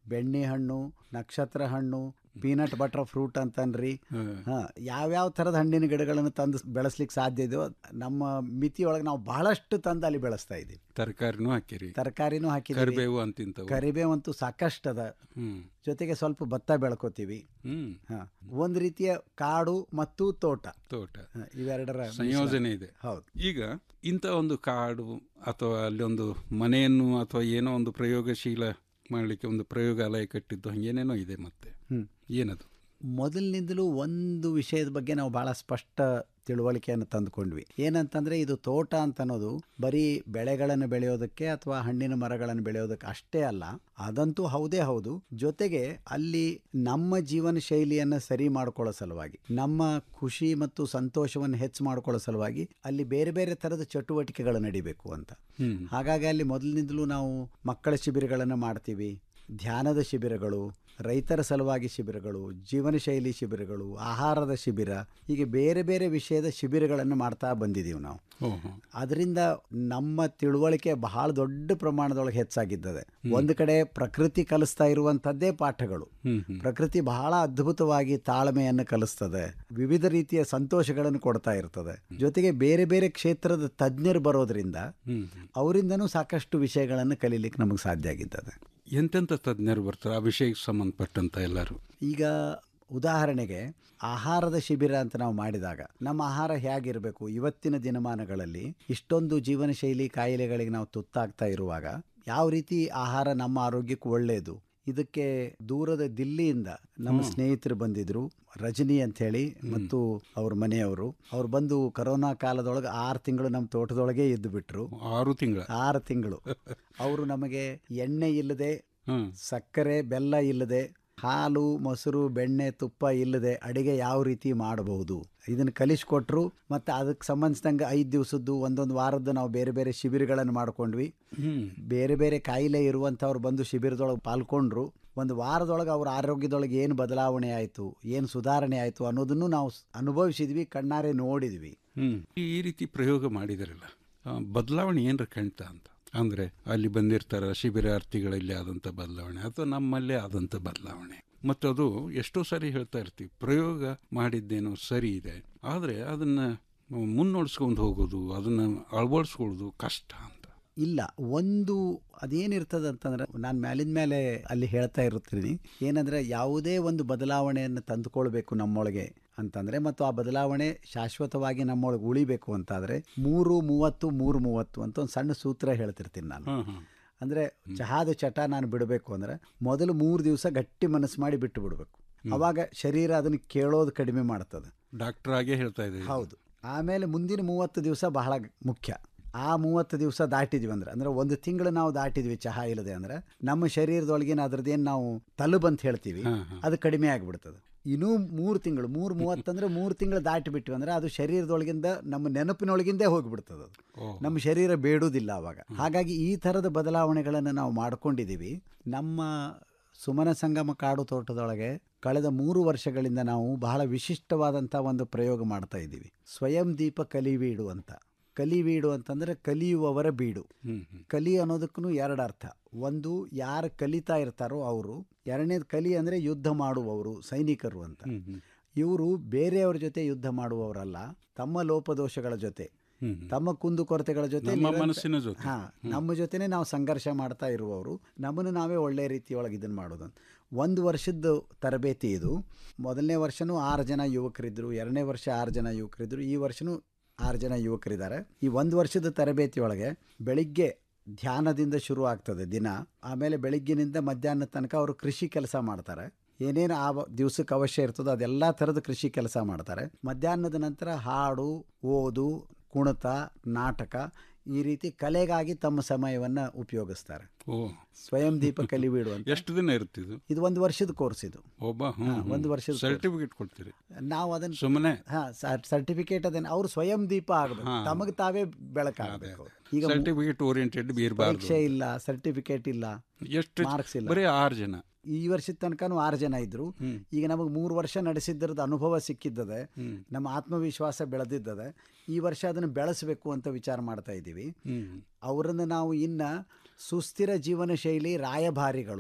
ಬೆಣ್ಣೆ ಹಣ್ಣು ನಕ್ಷತ್ರ ಹಣ್ಣು ಪೀನಟ್ ಬಟರ್ ಫ್ರೂಟ್ ಅಂತನ್ರಿ ಹಾ ಯಾವ್ಯಾವ ಥರದ ಹಣ್ಣಿನ ಗಿಡಗಳನ್ನು ತಂದು ಬೆಳೆಸ್ಲಿಕ್ಕೆ ಸಾಧ್ಯ ಇದೆಯೋ ನಮ್ಮ ಮಿತಿಯೊಳಗೆ ನಾವು ಬಹಳಷ್ಟು ತಂದು ಅಲ್ಲಿ ಬೆಳೆಸ್ತಾ ಇದ್ದೀವಿ ತರಕಾರಿನೂ ಹಾಕಿರಿ ತರಕಾರಿನೂ ಹಾಕಿದ್ದೀವಿ ಕರಿಬೇವು ಅಂತಿಂತವು ಕರಿಬೇವಂತೂ ಸಾಕಷ್ಟು ಅದ ಹ್ಮ್ ಜೊತೆಗೆ ಸ್ವಲ್ಪ ಭತ್ತ ಬೆಳ್ಕೋತೀವಿ ಹ್ಮ್ ಹಾ ಒಂದು ರೀತಿಯ ಕಾಡು ಮತ್ತು ತೋಟ ತೋಟ ಹಾ, ಇವೆರಡರ ಸಂಯೋಜನೆ ಇದೆ ಹೌದು ಈಗ ಇಂಥ ಒಂದು ಕಾಡು ಅಥವಾ ಅಲ್ಲಿ ಒಂದು ಮನೆಯನ್ನು ಅಥವಾ ಏನೋ ಒಂದು ಪ್ರಯೋಗಶೀಲ ಮಾಡಲಿಕ್ಕೆ ಒಂದು ಪ್ರಯೋಗಾಲಯ ಕಟ್ಟಿದ್ದು ಹಂಗೇನೇನೋ ಇದೆ ಮತ್ತೆ ಹ್ಮ್. ಏನದು ಮೊದಲಿನಿಂದಲೂ ಒಂದು ವಿಷಯದ ಬಗ್ಗೆ ನಾವು ಬಹಳ ಸ್ಪಷ್ಟ ತಿಳುವಳಿಕೆಯನ್ನು ತಂದುಕೊಂಡ್ವಿ ಏನಂತಂದ್ರೆ ಇದು ತೋಟ ಅಂತ ಅನ್ನೋದು ಬರೀ ಬೆಳೆಗಳನ್ನು ಬೆಳೆಯೋದಕ್ಕೆ ಅಥವಾ ಹಣ್ಣಿನ ಮರಗಳನ್ನು ಬೆಳೆಯೋದಕ್ಕೆ ಅಷ್ಟೇ ಅಲ್ಲ ಅದಂತೂ ಹೌದೇ ಹೌದು ಜೊತೆಗೆ ಅಲ್ಲಿ ನಮ್ಮ ಜೀವನ ಶೈಲಿಯನ್ನು ಸರಿ ಮಾಡ್ಕೊಳ್ಳೋ ಸಲುವಾಗಿ ನಮ್ಮ ಖುಷಿ ಮತ್ತು ಸಂತೋಷವನ್ನು ಹೆಚ್ಚು ಮಾಡ್ಕೊಳ್ಳೋ ಸಲುವಾಗಿ ಅಲ್ಲಿ ಬೇರೆ ಬೇರೆ ಥರದ ಚಟುವಟಿಕೆಗಳು ನಡಿಬೇಕು ಅಂತ ಹ್ಮ್ ಹಾಗಾಗಿ ಅಲ್ಲಿ ಮೊದಲಿನಿಂದಲೂ ನಾವು ಮಕ್ಕಳ ಶಿಬಿರಗಳನ್ನು ಮಾಡ್ತೀವಿ ಧ್ಯಾನದ ಶಿಬಿರಗಳು ರೈತರ ಸಲುವಾಗಿ ಶಿಬಿರಗಳು ಜೀವನ ಶೈಲಿ ಶಿಬಿರಗಳು ಆಹಾರದ ಶಿಬಿರ ಹೀಗೆ ಬೇರೆ ಬೇರೆ ವಿಷಯದ ಶಿಬಿರಗಳನ್ನು ಮಾಡ್ತಾ ಬಂದಿದ್ದೀವಿ ನಾವು ಓಹೋ ಅದರಿಂದ ನಮ್ಮ ತಿಳುವಳಿಕೆ ಬಹಳ ದೊಡ್ಡ ಪ್ರಮಾಣದೊಳಗೆ ಹೆಚ್ಚಾಗಿದ್ದದೆ ಒಂದು ಕಡೆ ಪ್ರಕೃತಿ ಕಲಿಸ್ತಾ ಇರುವಂಥದ್ದೇ ಪಾಠಗಳು ಹ್ಮ್ ಹ್ಮ್ ಪ್ರಕೃತಿ ಬಹಳ ಅದ್ಭುತವಾಗಿ ತಾಳ್ಮೆಯನ್ನು ಕಲಿಸ್ತದೆ ವಿವಿಧ ರೀತಿಯ ಸಂತೋಷಗಳನ್ನು ಕೊಡ್ತಾ ಇರ್ತದೆ ಜೊತೆಗೆ ಬೇರೆ ಬೇರೆ ಕ್ಷೇತ್ರದ ತಜ್ಞರು ಬರೋದ್ರಿಂದ ಹ್ಮ್ ಅವರಿಂದನೂ ಸಾಕಷ್ಟು ವಿಷಯಗಳನ್ನು ಕಲೀಲಿಕ್ಕೆ ನಮಗೆ ಸಾಧ್ಯ ಆಗಿದ್ದದೆ ಎಂತೆಂಥ ತಜ್ಞರು ಬರ್ತಾರೆ ಆ ವಿಷಯಕ್ಕೆ ಸಂಬಂಧಪಟ್ಟಂತ ಎಲ್ಲರೂ ಈಗ ಉದಾಹರಣೆಗೆ ಆಹಾರದ ಶಿಬಿರ ಅಂತ ನಾವು ಮಾಡಿದಾಗ ನಮ್ಮ ಆಹಾರ ಹೇಗಿರಬೇಕು ಇವತ್ತಿನ ದಿನಮಾನಗಳಲ್ಲಿ ಇಷ್ಟೊಂದು ಜೀವನ ಶೈಲಿ ಕಾಯಿಲೆಗಳಿಗೆ ನಾವು ತುತ್ತಾಗ್ತಾ ಇರುವಾಗ ಯಾವ ರೀತಿ ಆಹಾರ ನಮ್ಮ ಆರೋಗ್ಯಕ್ಕೆ ಒಳ್ಳೆಯದು ಇದಕ್ಕೆ ದೂರದ ದಿಲ್ಲಿಯಿಂದ ನಮ್ಮ ಸ್ನೇಹಿತರು ಬಂದಿದ್ರು ರಜನಿ ಅಂತ ಹೇಳಿ ಮತ್ತು ಅವ್ರ ಮನೆಯವರು ಅವ್ರು ಬಂದು ಕರೋನಾ ಕಾಲದೊಳಗೆ ಆರು ತಿಂಗಳು ನಮ್ಮ ತೋಟದೊಳಗೆ ಇದ್ದು ಬಿಟ್ರು ಆರು ತಿಂಗಳ ಆರು ತಿಂಗಳು ಅವರು ನಮಗೆ ಎಣ್ಣೆ ಇಲ್ಲದೆ ಹ್ಮ್ ಸಕ್ಕರೆ ಬೆಲ್ಲ ಇಲ್ಲದೆ ಹಾಲು ಮೊಸರು ಬೆಣ್ಣೆ ತುಪ್ಪ ಇಲ್ಲದೆ ಅಡಿಗೆ ಯಾವ ರೀತಿ ಮಾಡಬಹುದು ಇದನ್ನು ಕಲಿಸ್ಕೊಟ್ರು ಮತ್ತು ಅದಕ್ಕೆ ಸಂಬಂಧಿಸಿದಂಗೆ ಐದು ದಿವಸದ್ದು ಒಂದೊಂದು ವಾರದ್ದು ನಾವು ಬೇರೆ ಬೇರೆ ಶಿಬಿರಗಳನ್ನು ಮಾಡ್ಕೊಂಡ್ವಿ ಹ್ಮ್ ಬೇರೆ ಬೇರೆ ಕಾಯಿಲೆ ಇರುವಂಥವ್ರು ಬಂದು ಶಿಬಿರದೊಳಗೆ ಪಾಲ್ಗೊಂಡ್ರು ಒಂದು ವಾರದೊಳಗೆ ಅವ್ರ ಆರೋಗ್ಯದೊಳಗೆ ಏನು ಬದಲಾವಣೆ ಆಯಿತು ಏನು ಸುಧಾರಣೆ ಆಯಿತು ಅನ್ನೋದನ್ನು ನಾವು ಸ್- ಅನುಭವಿಸಿದ್ವಿ ಕಣ್ಣಾರೆ ನೋಡಿದ್ವಿ ಹ್ಮ್ ಈ ಈ ರೀತಿ ಪ್ರಯೋಗ ಮಾಡಿದಾರಲ್ಲ ಆ, ಬದಲಾವಣೆ ಏನ್ರ ಕಾಣ್ತಾ ಅಂತ ಅಂದ್ರೆ ಅಲ್ಲಿ ಬಂದಿರ್ತಾರ ಶಿಬಿರಾರ್ಥಿಗಳಲ್ಲಿ ಆದಂಥ ಬದಲಾವಣೆ ಅಥವಾ ನಮ್ಮಲ್ಲೇ ಆದಂಥ ಬದಲಾವಣೆ ಮತ್ತು ಅದು ಎಷ್ಟೋ ಸಾರಿ ಹೇಳ್ತಾ ಇರ್ತೀವಿ ಪ್ರಯೋಗ ಮಾಡಿದ್ದೇನೋ ಸರಿ ಇದೆ ಆದರೆ ಅದನ್ನ ಮುನ್ನೋಡ್ಸ್ಕೊಂಡು ಹೋಗೋದು ಅದನ್ನ ಅಳವಡಿಸ್ಕೊಳ್ಳೋದು ಕಷ್ಟ ಅಂತ ಇಲ್ಲ ಒಂದು ಅದೇನಿರ್ತದೆ ಅಂತಂದ್ರೆ ನಾನು ಮ್ಯಾಲಿನ ಮೇಲೆ ಅಲ್ಲಿ ಹೇಳ್ತಾ ಇರುತ್ತೀನಿ ಏನಂದ್ರೆ ಯಾವುದೇ ಒಂದು ಬದಲಾವಣೆಯನ್ನು ತಂದುಕೊಳ್ಬೇಕು ನಮ್ಮೊಳಗೆ ಅಂತಂದ್ರೆ ಮತ್ತು ಆ ಬದಲಾವಣೆ ಶಾಶ್ವತವಾಗಿ ನಮ್ಮೊಳಗೆ ಉಳಿಬೇಕು ಅಂತಾದ್ರೆ ಮೂರು ಮೂವತ್ತು ಮೂರು ಮೂವತ್ತು ಅಂತ ಒಂದು ಸಣ್ಣ ಸೂತ್ರ ಹೇಳ್ತಿರ್ತೀನಿ ನಾನು ಹ್ಮ್ ಹ್ಮ್ ಅಂದ್ರೆ ಚಹಾದ ಚಟ ನಾನು ಬಿಡಬೇಕು ಅಂದ್ರೆ ಮೊದಲು ಮೂರು ದಿವಸ ಗಟ್ಟಿ ಮನಸ್ಸು ಮಾಡಿ ಬಿಟ್ಟು ಬಿಡಬೇಕು ಅವಾಗ ಶರೀರ ಅದನ್ನು ಕೇಳೋದು ಕಡಿಮೆ ಮಾಡ್ತದೆ ಡಾಕ್ಟರ್ ಆಗೇ ಹೇಳ್ತಾ ಇದ್ದೀವಿ ಹೌದು ಆಮೇಲೆ ಮುಂದಿನ ಮೂವತ್ತು ದಿವಸ ಬಹಳ ಮುಖ್ಯ ಆ ಮೂವತ್ತು ದಿವಸ ದಾಟಿದ್ವಿ ಅಂದ್ರೆ ಅಂದ್ರೆ ಒಂದು ತಿಂಗಳು ನಾವು ದಾಟಿದ್ವಿ ಚಹಾ ಇಲ್ಲದೆ ಅಂದ್ರೆ ನಮ್ಮ ಶರೀರದೊಳಗಿನ ಅದ್ರದ್ದೇನು ನಾವು ತಲುಬ್ ಅಂತ ಹೇಳ್ತೀವಿ ಅದು ಕಡಿಮೆ ಆಗಿಬಿಡ್ತದೆ ಇನ್ನೂ ಮೂರು ತಿಂಗಳು ಮೂರು ಮೂವತ್ತಂದ್ರೆ ಮೂರು ತಿಂಗಳು ದಾಟಿ ಬಿಟ್ವಿ ಅಂದ್ರೆ ಅದು ಶರೀರದೊಳಗಿಂದ ನಮ್ಮ ನೆನಪಿನೊಳಗಿಂದೇ ಹೋಗಿಬಿಡ್ತದೆ ಅದು ನಮ್ಮ ಶರೀರ ಬೇಡುವುದಿಲ್ಲ ಅವಾಗ ಹಾಗಾಗಿ ಈ ಥರದ ಬದಲಾವಣೆಗಳನ್ನು ನಾವು ಮಾಡ್ಕೊಂಡಿದ್ದೀವಿ ನಮ್ಮ ಸುಮನ ಸಂಗಮ ಕಾಡು ತೋಟದೊಳಗೆ ಕಳೆದ ಮೂರು ವರ್ಷಗಳಿಂದ ನಾವು ಬಹಳ ವಿಶಿಷ್ಟವಾದಂಥ ಒಂದು ಪ್ರಯೋಗ ಮಾಡ್ತಾ ಇದ್ದೀವಿ ಸ್ವಯಂ ದೀಪ ಕಲಿವೀಡು ಅಂತ ಕಲಿವೀಡು ಅಂತಂದ್ರೆ ಕಲಿಯುವವರ ಬೀಡು ಹ್ಮ್ ಹ್ಮ್ ಕಲಿ ಅನ್ನೋದಕ್ಕೂ ಎರಡು ಅರ್ಥ ಒಂದು ಯಾರು ಕಲಿತಾ ಇರ್ತಾರೋ ಅವರು ಎರಡನೇದು ಕಲಿ ಅಂದರೆ ಯುದ್ಧ ಮಾಡುವವರು ಸೈನಿಕರು ಅಂತ ಹ್ಮ್ ಹ್ಮ್ ಇವರು ಬೇರೆಯವ್ರ ಜೊತೆ ಯುದ್ಧ ಮಾಡುವವರಲ್ಲ ತಮ್ಮ ಲೋಪದೋಷಗಳ ಜೊತೆ ಹ್ಮ್ ತಮ್ಮ ಕುಂದುಕೊರತೆಗಳ ಜೊತೆ ನಮ್ಮ ನಿರಂತರ- ಮನಸ್ಸಿನ ಜೊತೆ. ಹಾ ನಮ್ಮ ಜೊತೆನೆ ನಾವು ಸಂಘರ್ಷ ಮಾಡ್ತಾ ಇರುವವರು ನಮ್ಮನ್ನು ನಾವೇ ಒಳ್ಳೆ ರೀತಿಯೊಳಗೆ ಇದನ್ನು ಮಾಡೋದು ಅಂತ ಒಂದು ವರ್ಷದ ತರಬೇತಿ ಇದು ಮೊದಲನೇ ವರ್ಷನೂ ಆರು ಜನ ಯುವಕರಿದ್ದರು ಎರಡನೇ ವರ್ಷ ಆರು ಜನ ಯುವಕರಿದ್ದರು ಈ ವರ್ಷನೂ ಆರು ಜನ ಯುವಕರಿದ್ದಾರೆ ಈ ಒಂದು ವರ್ಷದ ತರಬೇತಿಯೊಳಗೆ ಬೆಳಿಗ್ಗೆ ಧ್ಯಾನದಿಂದ ಶುರು ಆಗ್ತದೆ ದಿನ ಆಮೇಲೆ ಬೆಳಿಗ್ಗಿನಿಂದ ಮಧ್ಯಾಹ್ನ ತನಕ ಅವರು ಕೃಷಿ ಕೆಲಸ ಮಾಡ್ತಾರೆ ಏನೇನು ಆ ದಿವಸಕ್ಕೆ ಅವಶ್ಯ ಇರ್ತದೋ ಅದೆಲ್ಲ ಥರದ ಕೃಷಿ ಕೆಲಸ ಮಾಡ್ತಾರೆ ಮಧ್ಯಾಹ್ನದ ನಂತರ ಹಾಡು ಓದು ಕುಣಿತ ನಾಟಕ ಈ ರೀತಿ ಕಲೆಗಾಗಿ ತಮ್ಮ ಸಮಯವನ್ನು ಉಪಯೋಗಿಸ್ತಾರೆ ಓ ಸ್ವಯಂ ದೀಪ ಕಲಿಬೀಡು ಅಂತ ಎಷ್ಟು ದಿನ ಇರುತ್ತಿದ್ದು ಇದು ಒಂದು ವರ್ಷದ ಕೋರ್ಸ್ ಇದು ಒಬ್ಬ ಹಾ, ಒಂದು ವರ್ಷದ ಸರ್ಟಿಫಿಕೇಟ್ ಕೊಡ್ತೀರಿ ನಾವು ಅದನ್ನ ಸುಮ್ಮನೆ ಹಾ ಸರ್ಟಿಫಿಕೇಟ್ ಅದನ್ನ ಅವ್ರು ಸ್ವಯಂ ದೀಪ ಆಗಬೇಕು ಹಾ. ತಮಗೆ ತಾವೇ ಬೆಳಕಾಗಬೇಕು ಈಗ ಮು- ಸರ್ಟಿಫಿಕೇಟ್ ಓರಿಯೆಂಟೆಡ್ ಇರಬಾರ್ದು ಪರೀಕ್ಷೆ ಇಲ್ಲ ಸರ್ಟಿಫಿಕೇಟ್ ಇಲ್ಲ ಎಷ್ಟು ಮಾರ್ಕ್ಸ್ ಇಲ್ಲ ಬರೀ ಆರು ಜನ ಈ ವರ್ಷದ ತನಕನೂ ಆರು ಜನ ಇದ್ರು ಈಗ ನಮಗೆ ಮೂರು ವರ್ಷ ನಡೆಸಿದ್ದರದ ಅನುಭವ ಸಿಕ್ಕಿದ್ದದೆ ಹ್ಮ್. ನಮ್ಮ ಆತ್ಮವಿಶ್ವಾಸ ಬೆಳೆದಿದ್ದದೆ ಈ ವರ್ಷ ಅದನ್ನು ಬೆಳೆಸಬೇಕು ಅಂತ ವಿಚಾರ ಮಾಡ್ತಾ ಇದ್ದೀವಿ ಹ್ಮ್ ಅವರನ್ನು ನಾವು ಇನ್ನ ಸುಸ್ಥಿರ ಜೀವನ ಶೈಲಿ ರಾಯಭಾರಿಗಳು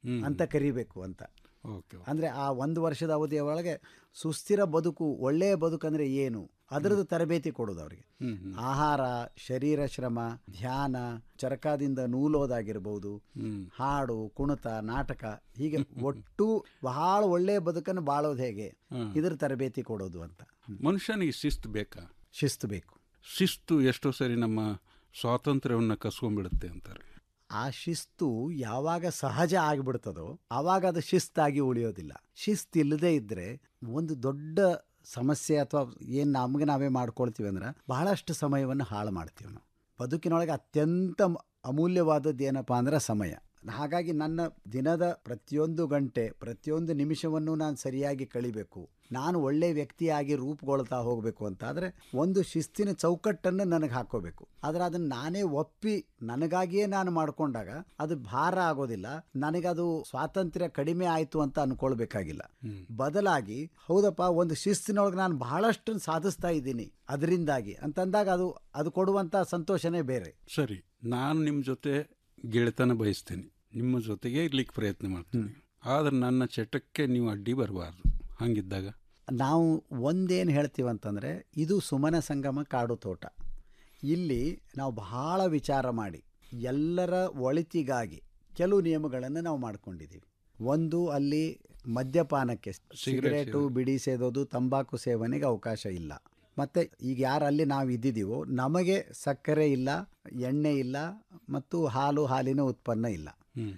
ಹ್ಮ್. ಅಂತ ಕರಿಬೇಕು ಅಂತ ಓಕೆ ಅಂದರೆ ಆ ಒಂದು ವರ್ಷದ ಅವಧಿಯ ಒಳಗೆ ಸುಸ್ಥಿರ ಬದುಕು ಒಳ್ಳೆಯ ಬದುಕಂದ್ರೆ ಏನು ಅದರದ್ದು ತರಬೇತಿ ಕೊಡೋದು ಅವರಿಗೆ ಹ್ಮ್ ಹ್ಮ್. ಆಹಾರ ಶರೀರ ಶ್ರಮ ಧ್ಯಾನ ಚರಕದಿಂದ ನೂಲೋದಾಗಿರ್ಬೋದು ಹ್ಮ್. ಹಾಡು ಕುಣಿತ ನಾಟಕ ಹೀಗೆ ಒಟ್ಟು ಬಹಳ ಒಳ್ಳೆಯ ಬದುಕನ್ನು ಬಾಳೋದು ಹೇಗೆ ಹ್ಮ್. ಇದರ ತರಬೇತಿ ಕೊಡೋದು ಅಂತ ಮನುಷ್ಯನಿಗೆ ಶಿಸ್ತು ಬೇಕಾ ಶಿಸ್ತು ಬೇಕು ಶಿಸ್ತು ಎಷ್ಟೋ ಸರಿ ನಮ್ಮ ಸ್ವಾತಂತ್ರ್ಯವನ್ನು ಕಸ್ಕೊಂಡ್ಬಿಡುತ್ತೆ ಅಂತಾರೆ ಆ ಶಿಸ್ತು ಯಾವಾಗ ಸಹಜ ಆಗಿಬಿಡ್ತದೋ ಆವಾಗ ಅದು ಶಿಸ್ತಾಗಿ ಉಳಿಯೋದಿಲ್ಲ ಶಿಸ್ತು ಇಲ್ಲದೆ ಇದ್ದರೆ ಒಂದು ದೊಡ್ಡ ಸಮಸ್ಯೆ ಅಥವಾ ಏನು ನಮಗೆ ನಾವೇ ಮಾಡ್ಕೊಳ್ತೀವಿ ಅಂದ್ರೆ ಬಹಳಷ್ಟು ಸಮಯವನ್ನು ಹಾಳು ಮಾಡ್ತೀವಿ ನಾವು ಬದುಕಿನೊಳಗೆ ಅತ್ಯಂತ ಮ- ಅಮೂಲ್ಯವಾದದ್ದು ಏನಪ್ಪ ಅಂದ್ರೆ ಸಮಯ ಹಾಗಾಗಿ ನನ್ನ ದಿನದ ಪ್ರತಿಯೊಂದು ಗಂಟೆ ಪ್ರತಿಯೊಂದು ನಿಮಿಷವನ್ನು ನಾನು ಸರಿಯಾಗಿ ಕಳಿಬೇಕು ನಾನು ಒಳ್ಳೆಯ ವ್ಯಕ್ತಿಯಾಗಿ ರೂಪುಗೊಳ್ತಾ ಹೋಗಬೇಕು ಅಂತ ಆದರೆ ಒಂದು ಶಿಸ್ತಿನ ಚೌಕಟ್ಟನ್ನು ನನಗೆ ಹಾಕೋಬೇಕು ಆದರೆ ಅದನ್ನು ನಾನೇ ಒಪ್ಪಿ ನನಗಾಗಿಯೇ ನಾನು ಮಾಡಿಕೊಂಡಾಗ ಅದು ಭಾರ ಆಗೋದಿಲ್ಲ ನನಗದು ಸ್ವಾತಂತ್ರ್ಯ ಕಡಿಮೆ ಆಯಿತು ಅಂತ ಅನ್ಕೊಳ್ಬೇಕಾಗಿಲ್ಲ ಬದಲಾಗಿ ಹೌದಪ್ಪ ಒಂದು ಶಿಸ್ತಿನೊಳಗೆ ನಾನು ಬಹಳಷ್ಟು ಸಾಧಿಸ್ತಾ ಇದ್ದೀನಿ ಅದರಿಂದಾಗಿ ಅಂತಂದಾಗ ಅದು ಅದು ಕೊಡುವಂಥ ಸಂತೋಷನೇ ಬೇರೆ ಸರಿ ನಾನು ನಿಮ್ಮ ಜೊತೆ ಗೆಳೆತನ ಬಯಸ್ತೀನಿ ನಿಮ್ಮ ಜೊತೆಗೆ ಇರ್ಲಿಕ್ಕೆ ಪ್ರಯತ್ನ ಮಾಡ್ತೀನಿ ಆದ್ರೆ ನನ್ನ ಚಟಕ್ಕೆ ನೀವು ಅಡ್ಡಿ ಬರಬಾರ್ದು ಹಂಗಿದ್ದಾಗ ನಾವು ಒಂದೇನು ಹೇಳ್ತೀವಿ ಅಂತಂದರೆ ಇದು ಸುಮನ ಸಂಗಮ ಕಾಡು ತೋಟ ಇಲ್ಲಿ ನಾವು ಬಹಳ ವಿಚಾರ ಮಾಡಿ ಎಲ್ಲರ ಒಳಿತಿಗಾಗಿ ಕೆಲವು ನಿಯಮಗಳನ್ನು ನಾವು ಮಾಡ್ಕೊಂಡಿದ್ದೀವಿ ಒಂದು ಅಲ್ಲಿ ಮದ್ಯಪಾನಕ್ಕೆ ಸಿಗರೇಟು ಬಿಡಿ ಸೇದೋದು ತಂಬಾಕು ಸೇವನೆಗೆ ಅವಕಾಶ ಇಲ್ಲ ಮತ್ತು ಈಗ ಯಾರು ಅಲ್ಲಿ ನಾವು ಇದ್ದಿದ್ದೀವೋ ನಮಗೆ ಸಕ್ಕರೆ ಇಲ್ಲ ಎಣ್ಣೆ ಇಲ್ಲ ಮತ್ತು ಹಾಲು ಹಾಲಿನ ಉತ್ಪನ್ನ ಇಲ್ಲ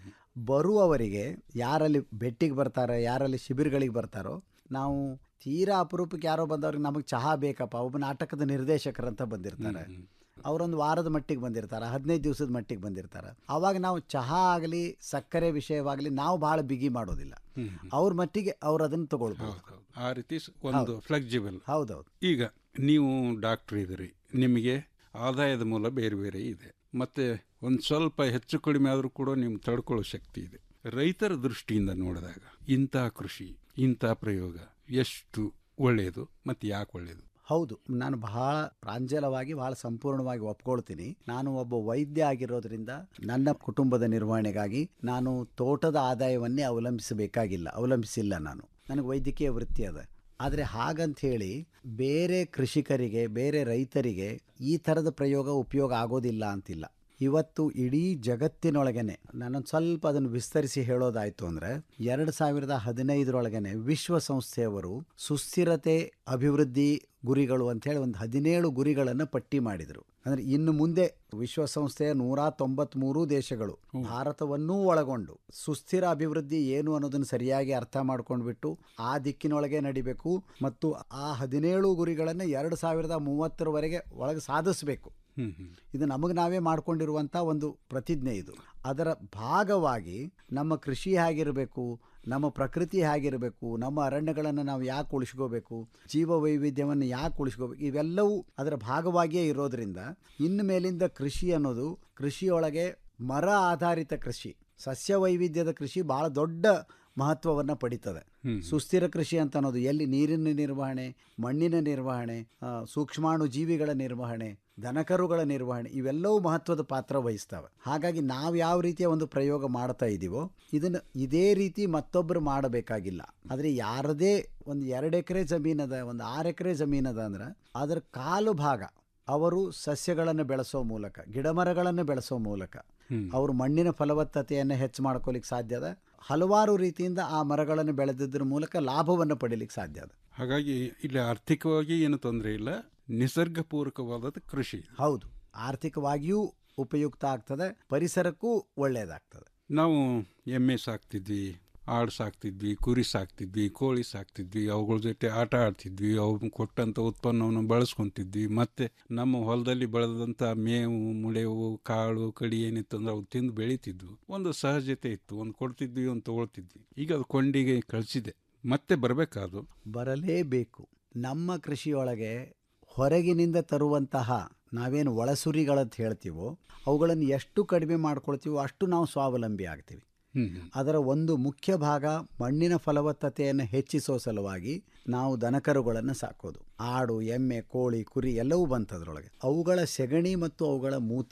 ಬರುವವರಿಗೆ ಯಾರಲ್ಲಿ ಬೆಟ್ಟಿಗೆ ಬರ್ತಾರೆ ಯಾರಲ್ಲಿ ಶಿಬಿರಗಳಿಗೆ ಬರ್ತಾರೋ ನಾವು ತೀರಾ ಅಪರೂಪಕ್ಕೆ ಯಾರೋ ಬಂದವ್ರಿಗೆ ನಮಗೆ ಚಹಾ ಬೇಕಪ್ಪ ಒಬ್ಬ ನಾಟಕದ ನಿರ್ದೇಶಕರಂತ ಬಂದಿರ್ತಾರೆ ಅವರೊಂದು ವಾರದ ಮಟ್ಟಿಗೆ ಬಂದಿರ್ತಾರೆ ಹದಿನೈದು ದಿವಸದ ಮಟ್ಟಿಗೆ ಬಂದಿರ್ತಾರೆ ಆವಾಗ ನಾವು ಚಹಾ ಆಗಲಿ ಸಕ್ಕರೆ ವಿಷಯವಾಗಲಿ ನಾವು ಭಾಳ ಬಿಗಿ ಮಾಡೋದಿಲ್ಲ ಅವ್ರ ಮಟ್ಟಿಗೆ ಅವ್ರು ಅದನ್ನು ತಗೊಳ್ಬೋದು ಆ ರೀತಿ ಸ್- ಒಂದು ಫ್ಲೆಕ್ಸಿಬಲ್ ಹೌದೌದು ಈಗ ನೀವು ಡಾಕ್ಟರ್ ಇದ್ದೀರಿ ನಿಮಗೆ ಆದಾಯದ ಮೂಲ ಬೇರೆ ಬೇರೆ ಇದೆ ಮತ್ತೆ ಒಂದು ಸ್ವಲ್ಪ ಹೆಚ್ಚು ಕಡಿಮೆ ಆದರೂ ಕೂಡ ನಿಮ್ಗೆ ತಡ್ಕೊಳ್ಳೋ ಶಕ್ತಿ ಇದೆ ರೈತರ ದೃಷ್ಟಿಯಿಂದ ನೋಡಿದಾಗ ಇಂಥ ಕೃಷಿ ಇಂಥ ಪ್ರಯೋಗ ಎಷ್ಟು ಒಳ್ಳೆಯದು ಮತ್ತು ಯಾಕೆ ಒಳ್ಳೆಯದು ಹೌದು ನಾನು ಬಹಳ ಪ್ರಾಂಜಲವಾಗಿ ಬಹಳ ಸಂಪೂರ್ಣವಾಗಿ ಒಪ್ಕೊಳ್ತೀನಿ ನಾನು ಒಬ್ಬ ವೈದ್ಯ ಆಗಿರೋದ್ರಿಂದ ನನ್ನ ಕುಟುಂಬದ ನಿರ್ವಹಣೆಗಾಗಿ ನಾನು ತೋಟದ ಆದಾಯವನ್ನೇ ಅವಲಂಬಿಸಬೇಕಾಗಿಲ್ಲ ಅವಲಂಬಿಸಿಲ್ಲ ನಾನು ನನಗೆ ವೈದ್ಯಕೀಯ ವೃತ್ತಿ ಅದ ಆದರೆ ಹಾಗಂತ ಹೇಳಿ ಬೇರೆ ಕೃಷಿಕರಿಗೆ ಬೇರೆ ರೈತರಿಗೆ ಈ ಥರದ ಪ್ರಯೋಗ ಉಪಯೋಗ ಆಗೋದಿಲ್ಲ ಅಂತಿಲ್ಲ ಇವತ್ತು ಇಡೀ ಜಗತ್ತಿನೊಳಗನೆ ನಾನೊಂದು ಸ್ವಲ್ಪ ಅದನ್ನು ವಿಸ್ತರಿಸಿ ಹೇಳೋದಾಯ್ತು ಅಂದರೆ ಎರಡು ಸಾವಿರದ ಹದಿನೈದರೊಳಗನೆ ವಿಶ್ವಸಂಸ್ಥೆಯವರು ಸುಸ್ಥಿರತೆ ಅಭಿವೃದ್ಧಿ ಗುರಿಗಳು ಅಂತೇಳಿ ಒಂದು ಹದಿನೇಳು ಗುರಿಗಳನ್ನು ಪಟ್ಟಿ ಮಾಡಿದರು ಅಂದರೆ ಇನ್ನು ಮುಂದೆ ವಿಶ್ವಸಂಸ್ಥೆಯ ನೂರ ತೊಂಬತ್ಮೂರು ದೇಶಗಳು ಭಾರತವನ್ನೂ ಒಳಗೊಂಡು ಸುಸ್ಥಿರ ಅಭಿವೃದ್ಧಿ ಏನು ಅನ್ನೋದನ್ನು ಸರಿಯಾಗಿ ಅರ್ಥ ಮಾಡ್ಕೊಂಡ್ಬಿಟ್ಟು ಆ ದಿಕ್ಕಿನೊಳಗೆ ನಡಿಬೇಕು ಮತ್ತು ಆ ಹದಿನೇಳು ಗುರಿಗಳನ್ನು ಎರಡು ಸಾವಿರದ ಮೂವತ್ತರವರೆಗೆ ಒಳಗೆ ಸಾಧಿಸಬೇಕು ಹ್ಮ್ ಹ್ಮ್ ಇದು ನಮಗೆ ನಾವೇ ಮಾಡ್ಕೊಂಡಿರುವಂಥ ಒಂದು ಪ್ರತಿಜ್ಞೆ ಇದು ಅದರ ಭಾಗವಾಗಿ ನಮ್ಮ ಕೃಷಿ ಹೇಗಿರಬೇಕು ನಮ್ಮ ಪ್ರಕೃತಿ ಹೇಗಿರಬೇಕು ನಮ್ಮ ಅರಣ್ಯಗಳನ್ನು ನಾವು ಯಾಕೆ ಉಳಿಸ್ಕೋಬೇಕು ಜೀವ ವೈವಿಧ್ಯವನ್ನು ಯಾಕೆ ಉಳಿಸ್ಕೋಬೇಕು ಇವೆಲ್ಲವೂ ಅದರ ಭಾಗವಾಗಿಯೇ ಇರೋದ್ರಿಂದ ಇನ್ನು ಮೇಲಿಂದ ಕೃಷಿ ಅನ್ನೋದು ಕೃಷಿಯೊಳಗೆ ಮರ ಆಧಾರಿತ ಕೃಷಿ ಸಸ್ಯ ವೈವಿಧ್ಯದ ಕೃಷಿ ಭಾಳ ದೊಡ್ಡ ಮಹತ್ವವನ್ನು ಪಡಿತದೆ ಸುಸ್ಥಿರ ಕೃಷಿ ಅಂತ ಅನ್ನೋದು ಎಲ್ಲಿ ನೀರಿನ ನಿರ್ವಹಣೆ ಮಣ್ಣಿನ ನಿರ್ವಹಣೆ ಆ, ಸೂಕ್ಷ್ಮಾಣು ಜೀವಿಗಳ ನಿರ್ವಹಣೆ ದನಕರುಗಳ ನಿರ್ವಹಣೆ ಇವೆಲ್ಲವೂ ಮಹತ್ವದ ಪಾತ್ರ ವಹಿಸ್ತವೆ ಹಾಗಾಗಿ ನಾವು ಯಾವ ರೀತಿಯ ಒಂದು ಪ್ರಯೋಗ ಮಾಡ್ತಾ ಇದ್ದೀವೋ ಇದನ್ನು ಇದೇ ರೀತಿ ಮತ್ತೊಬ್ಬರು ಮಾಡಬೇಕಾಗಿಲ್ಲ ಆದರೆ ಯಾರದೇ ಒಂದು ಎರಡು ಎಕರೆ ಜಮೀನದ ಒಂದು ಆರು ಎಕರೆ ಜಮೀನದ ಅಂದ್ರೆ ಅದರ ಕಾಲು ಭಾಗ ಅವರು ಸಸ್ಯಗಳನ್ನು ಬೆಳೆಸೋ ಮೂಲಕ ಗಿಡಮರಗಳನ್ನು ಬೆಳೆಸೋ ಮೂಲಕ ಅವರು ಮಣ್ಣಿನ ಫಲವತ್ತತೆಯನ್ನು ಹೆಚ್ಚು ಮಾಡ್ಕೊಲಿಕ್ಕೆ ಸಾಧ್ಯ ಅದ ಹಲವಾರು ರೀತಿಯಿಂದ ಆ ಮರಗಳನ್ನು ಬೆಳೆದಿದ್ರ ಮೂಲಕ ಲಾಭವನ್ನು ಪಡಿಲಿಕ್ಕೆ ಸಾಧ್ಯ ಅದ ಹಾಗಾಗಿ ಇಲ್ಲಿ ಆರ್ಥಿಕವಾಗಿ ಏನು ತೊಂದರೆ ಇಲ್ಲ ನಿಸರ್ಗಪೂರ್ವಕವಾದ ಕೃಷಿ ಹೌದು ಆರ್ಥಿಕವಾಗಿಯೂ ಉಪಯುಕ್ತ ಆಗ್ತದೆ ಪರಿಸರಕ್ಕೂ ಒಳ್ಳೆಯದಾಗ್ತದೆ ನಾವು ಎಮ್ಮೆ ಸಾಕ್ತಿದ್ವಿ ಆಡು ಸಾಕ್ತಿದ್ವಿ ಕುರಿ ಸಾಕ್ತಿದ್ವಿ ಕೋಳಿ ಸಾಕ್ತಿದ್ವಿ ಅವುಗಳ ಜೊತೆ ಆಟ ಆಡ್ತಿದ್ವಿ ಅವು ಕೊಟ್ಟಂತ ಉತ್ಪನ್ನವನ್ನು ಬಳಸ್ಕೊಂತಿದ್ವಿ ಮತ್ತೆ ನಮ್ಮ ಹೊಲದಲ್ಲಿ ಬೆಳೆದಂತ ಮೇವು ಮುಳೆವು ಕಾಳು ಕಡಿ ಏನಿತ್ತು ಅಂದ್ರೆ ಅವು ತಿಂದು ಬೆಳೀತಿದ್ವು ಒಂದು ಸಹಜತೆ ಇತ್ತು ಒಂದು ಕೊಡ್ತಿದ್ವಿ ಒಂದು ತಗೊಳ್ತಿದ್ವಿ ಈಗ ಅದು ಕೊಂಡಿಗೆ ಕಳಿಸಿದೆ ಮತ್ತೆ ಬರಬೇಕಾದು ಬರಲೇಬೇಕು ನಮ್ಮ ಕೃಷಿಯೊಳಗೆ ಹೊರಗಿನಿಂದ ತರುವಂತಹ ನಾವೇನು ಒಳಸುರಿಗಳಂತ ಹೇಳ್ತೀವೋ ಅವುಗಳನ್ನು ಎಷ್ಟು ಕಡಿಮೆ ಮಾಡ್ಕೊಳ್ತೀವೋ ಅಷ್ಟು ನಾವು ಸ್ವಾವಲಂಬಿ ಆಗ್ತೀವಿ ಅದರ ಒಂದು ಮುಖ್ಯ ಭಾಗ ಮಣ್ಣಿನ ಫಲವತ್ತತೆಯನ್ನು ಹೆಚ್ಚಿಸೋ ಸಲುವಾಗಿ ನಾವು ದನಕರುಗಳನ್ನು ಸಾಕೋದು ಆಡು ಎಮ್ಮೆ ಕೋಳಿ ಕುರಿ ಎಲ್ಲವೂ ಬಂತದ್ರೊಳಗೆ ಅವುಗಳ ಸೆಗಣಿ ಮತ್ತು ಅವುಗಳ ಮೂತ್ರ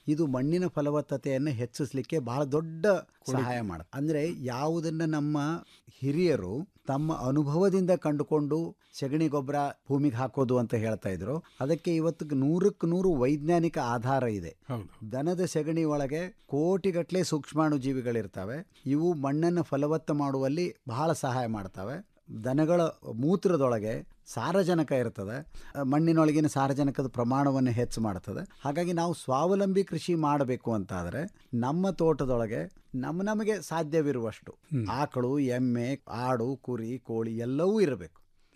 ಇದು ಮಣ್ಣಿನ ಫಲವತ್ತತೆಯನ್ನು ಹೆಚ್ಚಿಸಲಿಕ್ಕೆ ಬಹಳ ದೊಡ್ಡ ಸಹಾಯ ಮಾಡುತ್ತೆ ಅಂದರೆ ಯಾವುದನ್ನು ನಮ್ಮ ಹಿರಿಯರು ತಮ್ಮ ಅನುಭವದಿಂದ ಕಂಡುಕೊಂಡು ಸಗಣಿ ಗೊಬ್ಬರ ಭೂಮಿಗೆ ಹಾಕೋದು ಅಂತ ಹೇಳ್ತಾ ಇದ್ರು ಅದಕ್ಕೆ ಇವತ್ತು ನೂರಕ್ಕೆ ನೂರು ವೈಜ್ಞಾನಿಕ ಆಧಾರ ಇದೆ ದನದ ಸಗಣಿ ಒಳಗೆ ಕೋಟಿಗಟ್ಟಲೆ ಸೂಕ್ಷ್ಮಾಣು ಜೀವಿಗಳಿರ್ತವೆ ಇವು ಮಣ್ಣನ್ನು ಫಲವತ್ತ ಮಾಡುವಲ್ಲಿ ಬಹಳ ಸಹಾಯ ಮಾಡ್ತವೆ ದನಗಳ ಮೂತ್ರದೊಳಗೆ ಸಾರಜನಕ ಇರ್ತದೆ ಅಹ್, ಮಣ್ಣಿನೊಳಗಿನ ಸಾರಜನಕದ ಪ್ರಮಾಣವನ್ನು ಹೆಚ್ಚು ಮಾಡ್ತದೆ ಹಾಗಾಗಿ ನಾವು ಸ್ವಾವಲಂಬಿ ಕೃಷಿ ಮಾಡಬೇಕು ಅಂತಾದರೆ ನಮ್ಮ ತೋಟದೊಳಗೆ ನಮ್ಮ ನಮಗೆ ಸಾಧ್ಯವಿರುವಷ್ಟು ಆಕಳು ಎಮ್ಮೆ ಆಡು ಕುರಿ ಕೋಳಿ ಎಲ್ಲವೂ ಇರಬೇಕು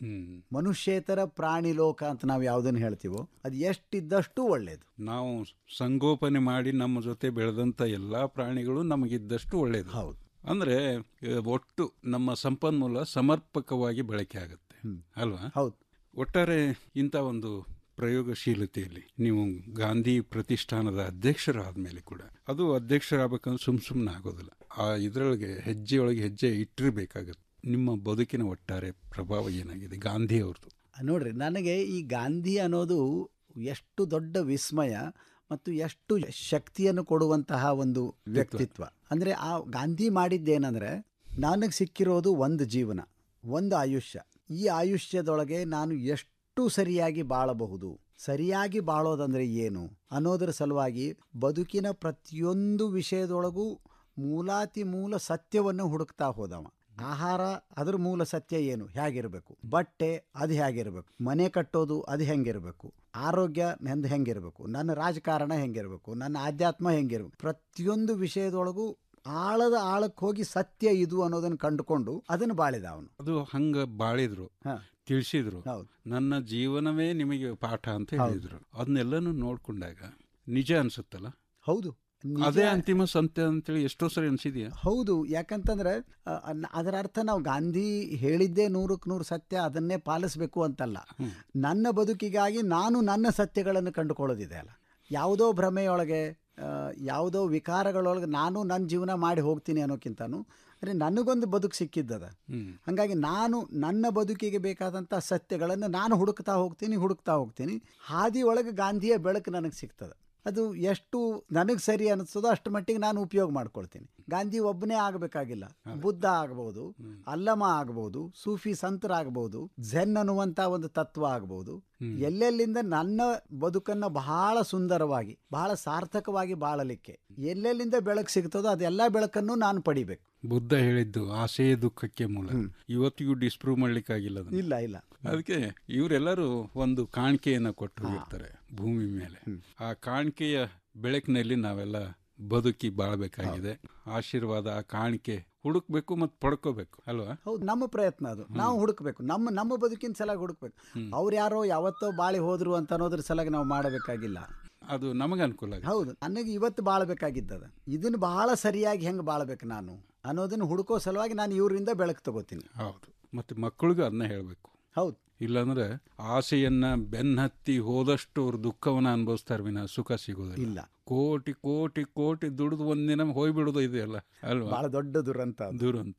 ಮನುಷ್ಯೇತರ ಪ್ರಾಣಿ ಲೋಕ ಅಂತ ನಾವು ಯಾವುದನ್ನು ಹೇಳ್ತೀವೋ ಅದು ಎಷ್ಟಿದ್ದಷ್ಟು ಒಳ್ಳೆಯದು ನಾವು ಸಂಗೋಪನೆ ಮಾಡಿ ನಮ್ಮ ಜೊತೆ ಬೆಳೆದಂತ ಎಲ್ಲಾ ಪ್ರಾಣಿಗಳು ನಮಗಿದ್ದಷ್ಟು ಒಳ್ಳೆಯದು ಹೌದು ಅಂದ್ರೆ ಆ, ಒಟ್ಟು ನಮ್ಮ ಸಂಪನ್ಮೂಲ ಸಮರ್ಪಕವಾಗಿ ಬಳಕೆ ಆಗುತ್ತೆ ಅಲ್ವಾ ಹೌದು ಒಟ್ಟಾರೆ ಇಂಥ ಒಂದು ಪ್ರಯೋಗಶೀಲತೆಯಲ್ಲಿ ನೀವು ಗಾಂಧಿ ಪ್ರತಿಷ್ಠಾನದ ಅಧ್ಯಕ್ಷರಾದ ಮೇಲೆ ಕೂಡ ಅದು ಅಧ್ಯಕ್ಷರಾಗಬೇಕಂದ್ರೆ ಸುಮ್ ಸುಮ್ಮನೆ ಆಗೋದಿಲ್ಲ ಆ ಇದರೊಳಗೆ ಹೆಜ್ಜೆಯೊಳಗೆ ಹೆಜ್ಜೆ ಇಟ್ಟಿರಬೇಕಾಗತ್ತೆ ನಿಮ್ಮ ಬದುಕಿನ ಒಟ್ಟಾರೆ ಪ್ರಭಾವ ಏನಾಗಿದೆ ಗಾಂಧಿ ಅವ್ರದ್ದು ನೋಡ್ರಿ ನನಗೆ ಈ ಗಾಂಧಿ ಅನ್ನೋದು ಎಷ್ಟು ದೊಡ್ಡ ವಿಸ್ಮಯ ಮತ್ತು ಎಷ್ಟು ಶಕ್ತಿಯನ್ನು ಕೊಡುವಂತಹ ಒಂದು ವ್ಯಕ್ತಿತ್ವ ಅಂದರೆ ಆ ಗಾಂಧಿ ಮಾಡಿದ್ದೇನೆಂದರೆ ನನಗೆ ಸಿಕ್ಕಿರೋದು ಒಂದು ಜೀವನ ಒಂದು ಆಯುಷ್ಯ ಈ ಆಯುಷ್ಯದೊಳಗೆ ನಾನು ಎಷ್ಟು ಸರಿಯಾಗಿ ಬಾಳಬಹುದು ಸರಿಯಾಗಿ ಬಾಳೋದಂದ್ರೆ ಏನು ಅನ್ನೋದರ ಸಲುವಾಗಿ ಬದುಕಿನ ಪ್ರತಿಯೊಂದು ವಿಷಯದೊಳಗೂ ಮೂಲಾತಿ ಮೂಲ ಸತ್ಯವನ್ನು ಹುಡುಕ್ತಾ ಹೋದವ ಆಹಾರ ಅದ್ರ ಮೂಲ ಸತ್ಯ ಏನು ಹೇಗಿರಬೇಕು ಬಟ್ಟೆ ಅದು ಹೇಗಿರಬೇಕು ಮನೆ ಕಟ್ಟೋದು ಅದು ಹೆಂಗಿರಬೇಕು ಆರೋಗ್ಯ ನಂದು ಹೆಂಗಿರಬೇಕು ನನ್ನ ರಾಜಕಾರಣ ಹೆಂಗಿರಬೇಕು ನನ್ನ ಆಧ್ಯಾತ್ಮ ಹೆಂಗಿರಬೇಕು ಪ್ರತಿಯೊಂದು ವಿಷಯದೊಳಗೂ ಆಳದ ಆಳಕ್ಕೆ ಹೋಗಿ ಸತ್ಯ ಇದು ಅನ್ನೋದನ್ನು ಕಂಡುಕೊಂಡು ಅದನ್ನು ಬಾಳಿದ ಅವನು ಅದು ಹಂಗ ಬಾಳಿದ್ರು ತಿಳಿಸಿದ್ರು ನನ್ನ ಜೀವನವೇ ನಿಮಗೆ ಪಾಠ ಅಂತ ಹೇಳಿದ್ರು ಅದನ್ನೆಲ್ಲನೂ ನೋಡ್ಕೊಂಡಾಗ ನಿಜ ಅನ್ಸುತ್ತಲ್ಲ ಹೌದು ಅದೇ ಅಂತಿಮ ಸತ್ಯ ಅಂತೇಳಿ ಎಷ್ಟೋ ಸರಿ ಅನ್ಸಿದ್ಯಾ ಹೌದು ಯಾಕಂತಂದ್ರೆ ಅ, ಅನ್- ಅದರ ಅರ್ಥ ನಾವು ಗಾಂಧಿ ಹೇಳಿದ್ದೇ ನೂರಕ್ಕೆ ನೂರು ಸತ್ಯ ಅದನ್ನೇ ಪಾಲಿಸಬೇಕು ಅಂತಲ್ಲ ನನ್ನ ಬದುಕಿಗಾಗಿ ನಾನು ನನ್ನ ಸತ್ಯಗಳನ್ನು ಕಂಡುಕೊಳ್ಳೋದಿದೆ ಅಲ್ಲ ಯಾವುದೋ ಭ್ರಮೆಯೊಳಗೆ ಆ, ಯಾವುದೋ ವಿಕಾರಗಳೊಳಗೆ ನಾನು ನನ್ನ ಜೀವನ ಮಾಡಿ ಹೋಗ್ತೀನಿ ಅನ್ನೋಕ್ಕಿಂತನೂ ಅಂದರೆ ನನಗೊಂದು ಬದುಕು ಸಿಕ್ಕಿದ್ದದ ಹಾಗಾಗಿ ನಾನು ನನ್ನ ಬದುಕಿಗೆ ಬೇಕಾದಂಥ ಸತ್ಯಗಳನ್ನು ನಾನು ಹುಡುಕ್ತಾ ಹೋಗ್ತೀನಿ ಹುಡುಕ್ತಾ ಹೋಗ್ತೀನಿ ಹಾದಿ ಒಳಗೆ ಗಾಂಧಿಯ ಬೆಳಕು ನನಗೆ ಸಿಗ್ತದೆ ಅದು ಎಷ್ಟು ನನಗೆ ಸರಿ ಅನಿಸ್ತದೋ ಅಷ್ಟು ಮಟ್ಟಿಗೆ ನಾನು ಉಪಯೋಗ ಮಾಡ್ಕೊಳ್ತೀನಿ ಗಾಂಧಿ ಒಬ್ಬನೇ ಆಗಬೇಕಾಗಿಲ್ಲ ಬುದ್ಧ ಆಗ್ಬೋದು ಅಲ್ಲಮ ಆಗ್ಬೋದು ಸೂಫಿ ಸಂತರಾಗ್ಬೋದು ಝೆನ್ ಅನ್ನುವಂಥ ಒಂದು ತತ್ವ ಆಗ್ಬೋದು ಎಲ್ಲೆಲ್ಲಿಂದ ನನ್ನ ಬದುಕನ್ನು ಬಹಳ ಸುಂದರವಾಗಿ ಬಹಳ ಸಾರ್ಥಕವಾಗಿ ಬಾಳಲಿಕ್ಕೆ ಎಲ್ಲೆಲ್ಲಿಂದ ಬೆಳಕು ಸಿಗ್ತದೋ ಅದೆಲ್ಲ ಬೆಳಕನ್ನು ನಾನು ಪಡಿಬೇಕು ಬುದ್ಧ ಹೇಳಿದ್ದು ಆಸೆಯೇ ದುಃಖಕ್ಕೆ ಮೂಲ ಇವತ್ತಿಗೂ ಡಿಸ್ಪ್ರೂವ್ ಮಾಡ್ಲಿಕ್ಕಾಗಿಲ್ಲ ಅದನ್ನ. ಇಲ್ಲ ಇಲ್ಲ ಅದಕ್ಕೆ ಇವರೆಲ್ಲರೂ ಒಂದು ಕಾಣಿಕೆಯನ್ನ ಕೊಟ್ಟು ಹೋಗಿರ್ತಾರೆ ಭೂಮಿ ಮೇಲೆ ಆ ಕಾಣಿಕೆಯ ಬೆಳಕಿನಲ್ಲಿ ನಾವೆಲ್ಲ ಬದುಕಿ ಬಾಳ್ಬೇಕಾಗಿದೆ ಆಶೀರ್ವಾದ ಆ ಕಾಣಿಕೆ ಹುಡುಕ್ಬೇಕು ಮತ್ತು ಪಡ್ಕೋಬೇಕು ಅಲ್ವಾ ಹೌದು ನಮ್ಮ ಪ್ರಯತ್ನ ಅದು ನಾವು ಹುಡುಕ್ಬೇಕು ನಮ್ಮ ನಮ್ಮ ಬದುಕಿನ ಸಲಗ ಹುಡುಕ್ಬೇಕು ಅವ್ರು ಯಾರೋ ಯಾವತ್ತೋ ಬಾಳಿ ಹೋದ್ರು ಅಂತ ಅನ್ನೋದ್ರ ಸಲಗ ನಾವು ಮಾಡಬೇಕಾಗಿಲ್ಲ ಅದು ನಮಗೆ ಅನುಕೂಲ ಆಗುತ್ತೆ. ಹೌದು ನನಗೆ ಇವತ್ತು ಬಾಳ್ಬೇಕಾಗಿದ್ದದ ಇದನ್ನು ಬಹಳ ಸರಿಯಾಗಿ ಹೆಂಗೆ ಬಾಳ್ಬೇಕು ನಾನು ಅನ್ನೋದನ್ನು ಹುಡುಕೋ ಸಲುವಾಗಿ ನಾನು ಇವರಿಂದ ಬೆಳಕು ತಗೋತೀನಿ ಹೌದು ಮತ್ತೆ ಮಕ್ಕಳಿಗೂ ಅದನ್ನ ಹೇಳಬೇಕು ಹೌದು ಇಲ್ಲಾಂದ್ರೆ ಆಸೆಯನ್ನ ಬೆನ್ನತ್ತಿ ಹೋದಷ್ಟು ಅವ್ರು ದುಃಖವನ್ನ ಅನುಭವಿಸ್ತಾರೆ ವಿನ ಸುಖ ಸಿಗೋದಿಲ್ಲ ಇಲ್ಲ ಕೋಟಿ ಕೋಟಿ ಕೋಟಿ ದುಡಿದು ಒಂದಿನ ಹೋಗ್ಬಿಡೋದು ಇದೆಯಲ್ಲ ಅಲ್ವಾ ಬಹಳ ದೊಡ್ಡ ದುರಂತ ಅದು. ದುರಂತ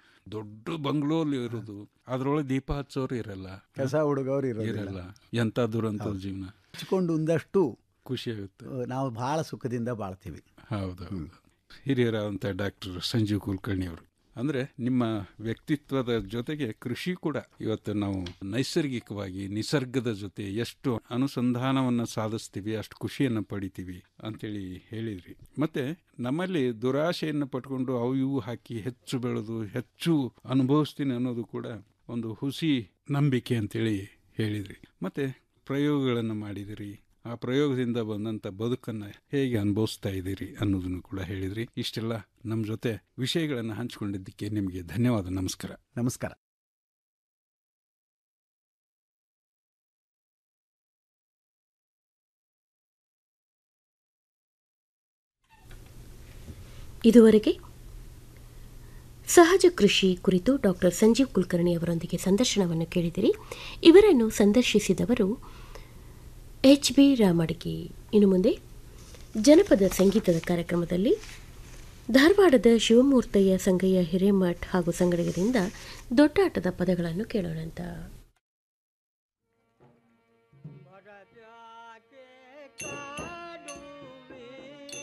ದೊಡ್ಡ ಬಂಗ್ಲೋಲಿ ಇರೋದು ಅದ್ರೊಳಗೆ ದೀಪ ಹಚ್ಚೋರು ಇರಲ್ಲ ಕಸ ಹುಡುಗವ್ರು ಇರೋದಿಲ್ಲ. ಇರಲ್ಲ ಎಂತ ದುರಂತ ಜೀವನ ಹಚ್ಕೊಂಡು ಒಂದಷ್ಟು ಖುಷಿ ಆಗುತ್ತೆ ನಾವು ಬಹಳ ಸುಖದಿಂದ ಬಾಳ್ತೀವಿ ಹೌದೌದು ಹಿರಿಯರಾದಂಥ ಡಾಕ್ಟರ್ ಸಂಜೀವ್ ಕುಲಕರ್ಣಿ ಅವರು ಅಂದ್ರೆ ನಿಮ್ಮ ವ್ಯಕ್ತಿತ್ವದ ಜೊತೆಗೆ ಕೃಷಿ ಕೂಡ ಇವತ್ತು ನಾವು ನೈಸರ್ಗಿಕವಾಗಿ ನಿಸರ್ಗದ ಜೊತೆ ಎಷ್ಟು ಅನುಸಂಧಾನವನ್ನು ಸಾಧಿಸ್ತೀವಿ ಅಷ್ಟು ಖುಷಿಯನ್ನು ಪಡಿತೀವಿ ಅಂತೇಳಿ ಹೇಳಿದ್ರಿ ಮತ್ತೆ ನಮ್ಮಲ್ಲಿ ದುರಾಶೆಯನ್ನು ಪಟ್ಕೊಂಡು ಅವು ಇವು ಹಾಕಿ ಹೆಚ್ಚು ಬೆಳೆದು ಹೆಚ್ಚು ಅನುಭವಿಸ್ತೀನಿ ಅನ್ನೋದು ಕೂಡ ಒಂದು ಹುಸಿ ನಂಬಿಕೆ ಅಂತೇಳಿ ಹೇಳಿದ್ರಿ ಮತ್ತೆ ಪ್ರಯೋಗಗಳನ್ನು ಮಾಡಿದಿರಿ ಆ ಪ್ರಯೋಗದಿಂದ ಬಂದಂಥ ಬದುಕನ್ನು ಹೇಗೆ ಅನುಭವಿಸ್ತಾ ಇದ್ದೀರಿ ಅನ್ನೋದನ್ನು ಕೂಡ ಹೇಳಿದ್ರಿ ಇಷ್ಟೆಲ್ಲ ನಮ್ಮ ಜೊತೆ ವಿಷಯಗಳನ್ನು ಹಂಚಿಕೊಂಡಿದ್ದಕ್ಕೆ ನಿಮಗೆ ಧನ್ಯವಾದ ನಮಸ್ಕಾರ ನಮಸ್ಕಾರ ಇದುವರೆಗೆ ಸಹಜ ಕೃಷಿ ಕುರಿತು ಡಾಕ್ಟರ್ ಸಂಜೀವ್ ಕುಲಕರ್ಣಿ ಅವರೊಂದಿಗೆ ಸಂದರ್ಶನವನ್ನು ಕೇಳಿದಿರಿ ಇವರನ್ನು ಸಂದರ್ಶಿಸಿದವರು ಎಚ್ ಬಿ ರಾಮಡ್ಗಿ ಇನ್ನು ಮುಂದೆ ಜನಪದ ಸಂಗೀತದ ಕಾರ್ಯಕ್ರಮದಲ್ಲಿ ಧಾರವಾಡದ ಶಿವಮೂರ್ತಯ್ಯ ಸಂಗಯ್ಯ ಹಿರೇಮಠ್ ಹಾಗೂ ಸಂಗಡಿಗರಿಂದ ದೊಡ್ಡಾಟದ ಪದಗಳನ್ನು ಕೇಳೋಣಂತ ಕಾಡುವೆ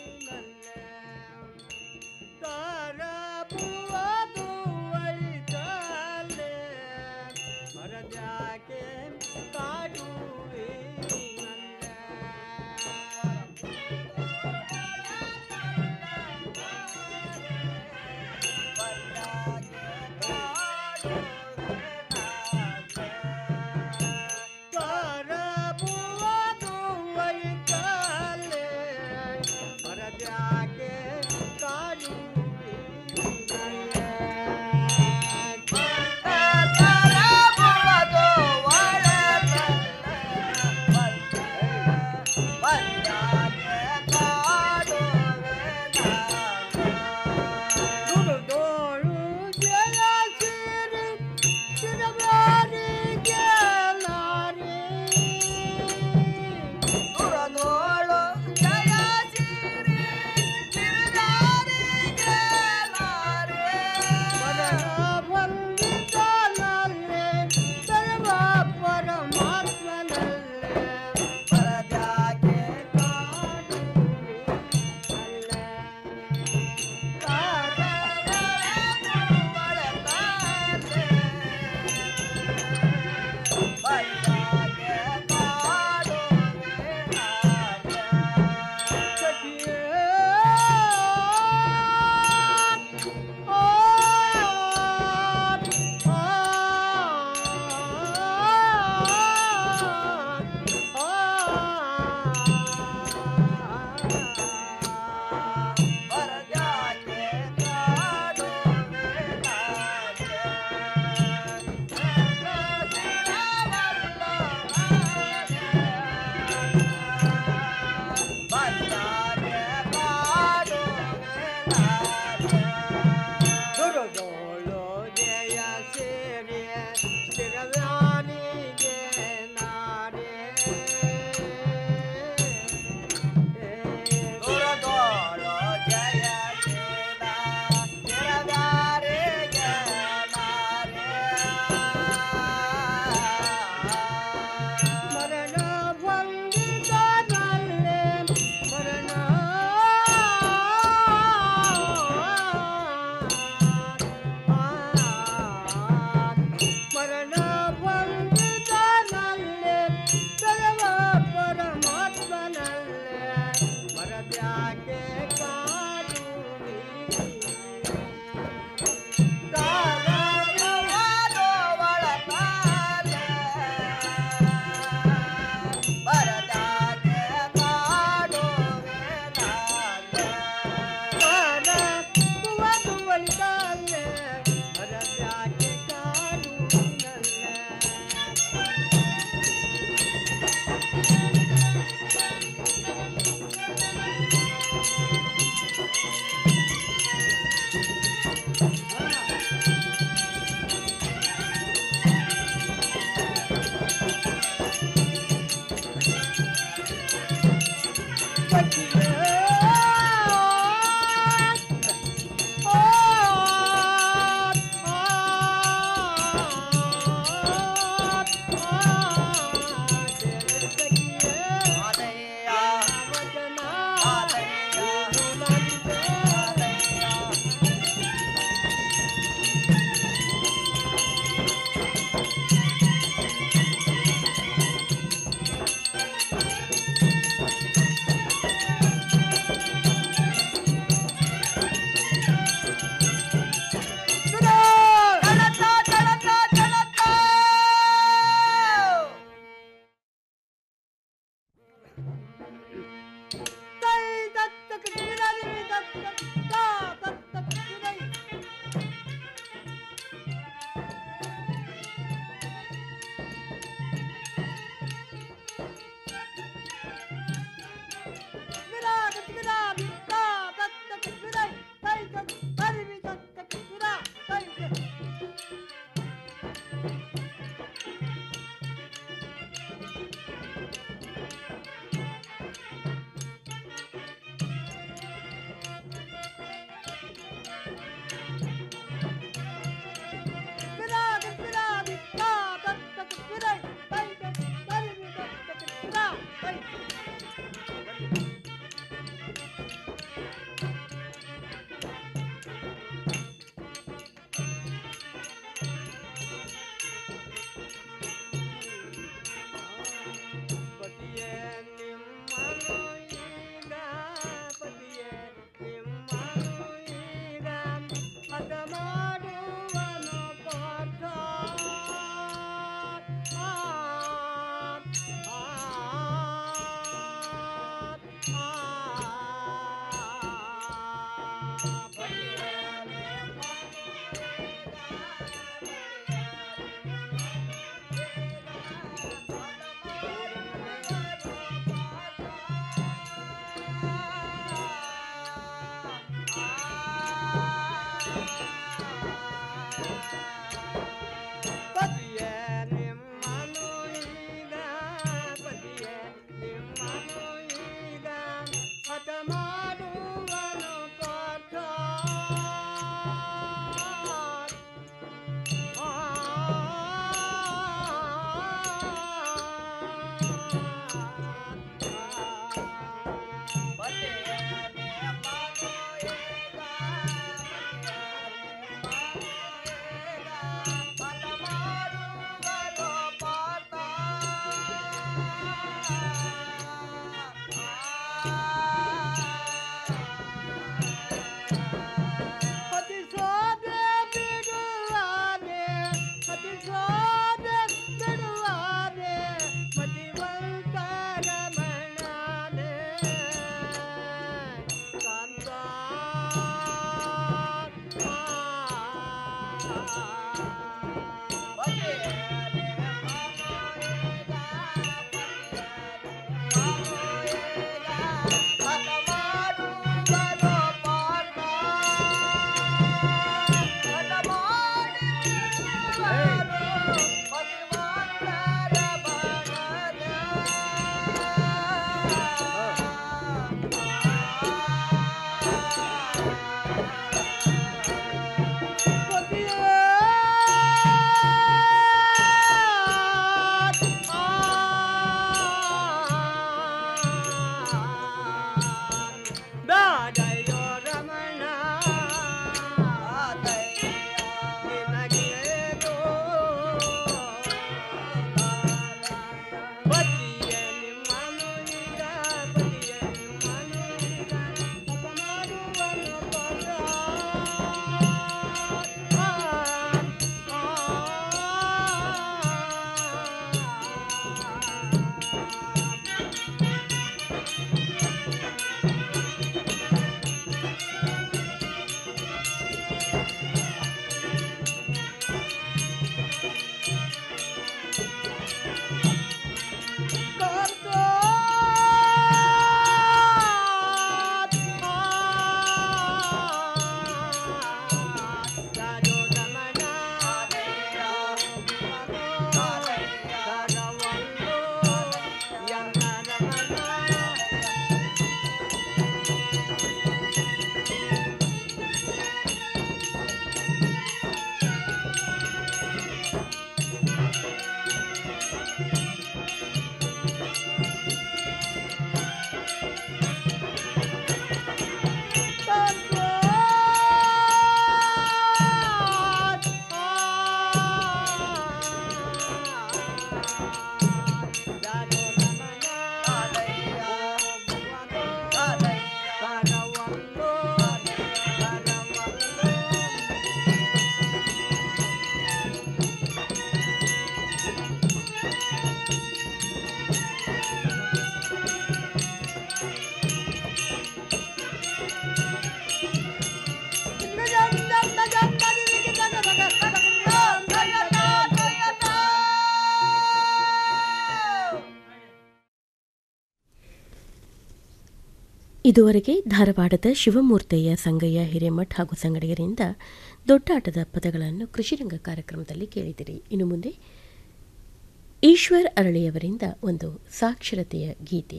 ಇದುವರೆಗೆ ಧಾರವಾಡದ ಶಿವಮೂರ್ತಿಯ ಸಂಗಯ್ಯ ಹಿರೇಮಠ್ ಹಾಗೂ ಸಂಗಡಿಗರಿಂದ ದೊಡ್ಡಾಟದ ಪದಗಳನ್ನು ಕೃಷಿರಂಗ ಕಾರ್ಯಕ್ರಮದಲ್ಲಿ ಕೇಳಿದಿರಿ ಇನ್ನು ಮುಂದೆ ಈಶ್ವರ್ ಅರಳಿಯವರಿಂದ ಒಂದು ಸಾಕ್ಷರತೆಯ ಗೀತೆ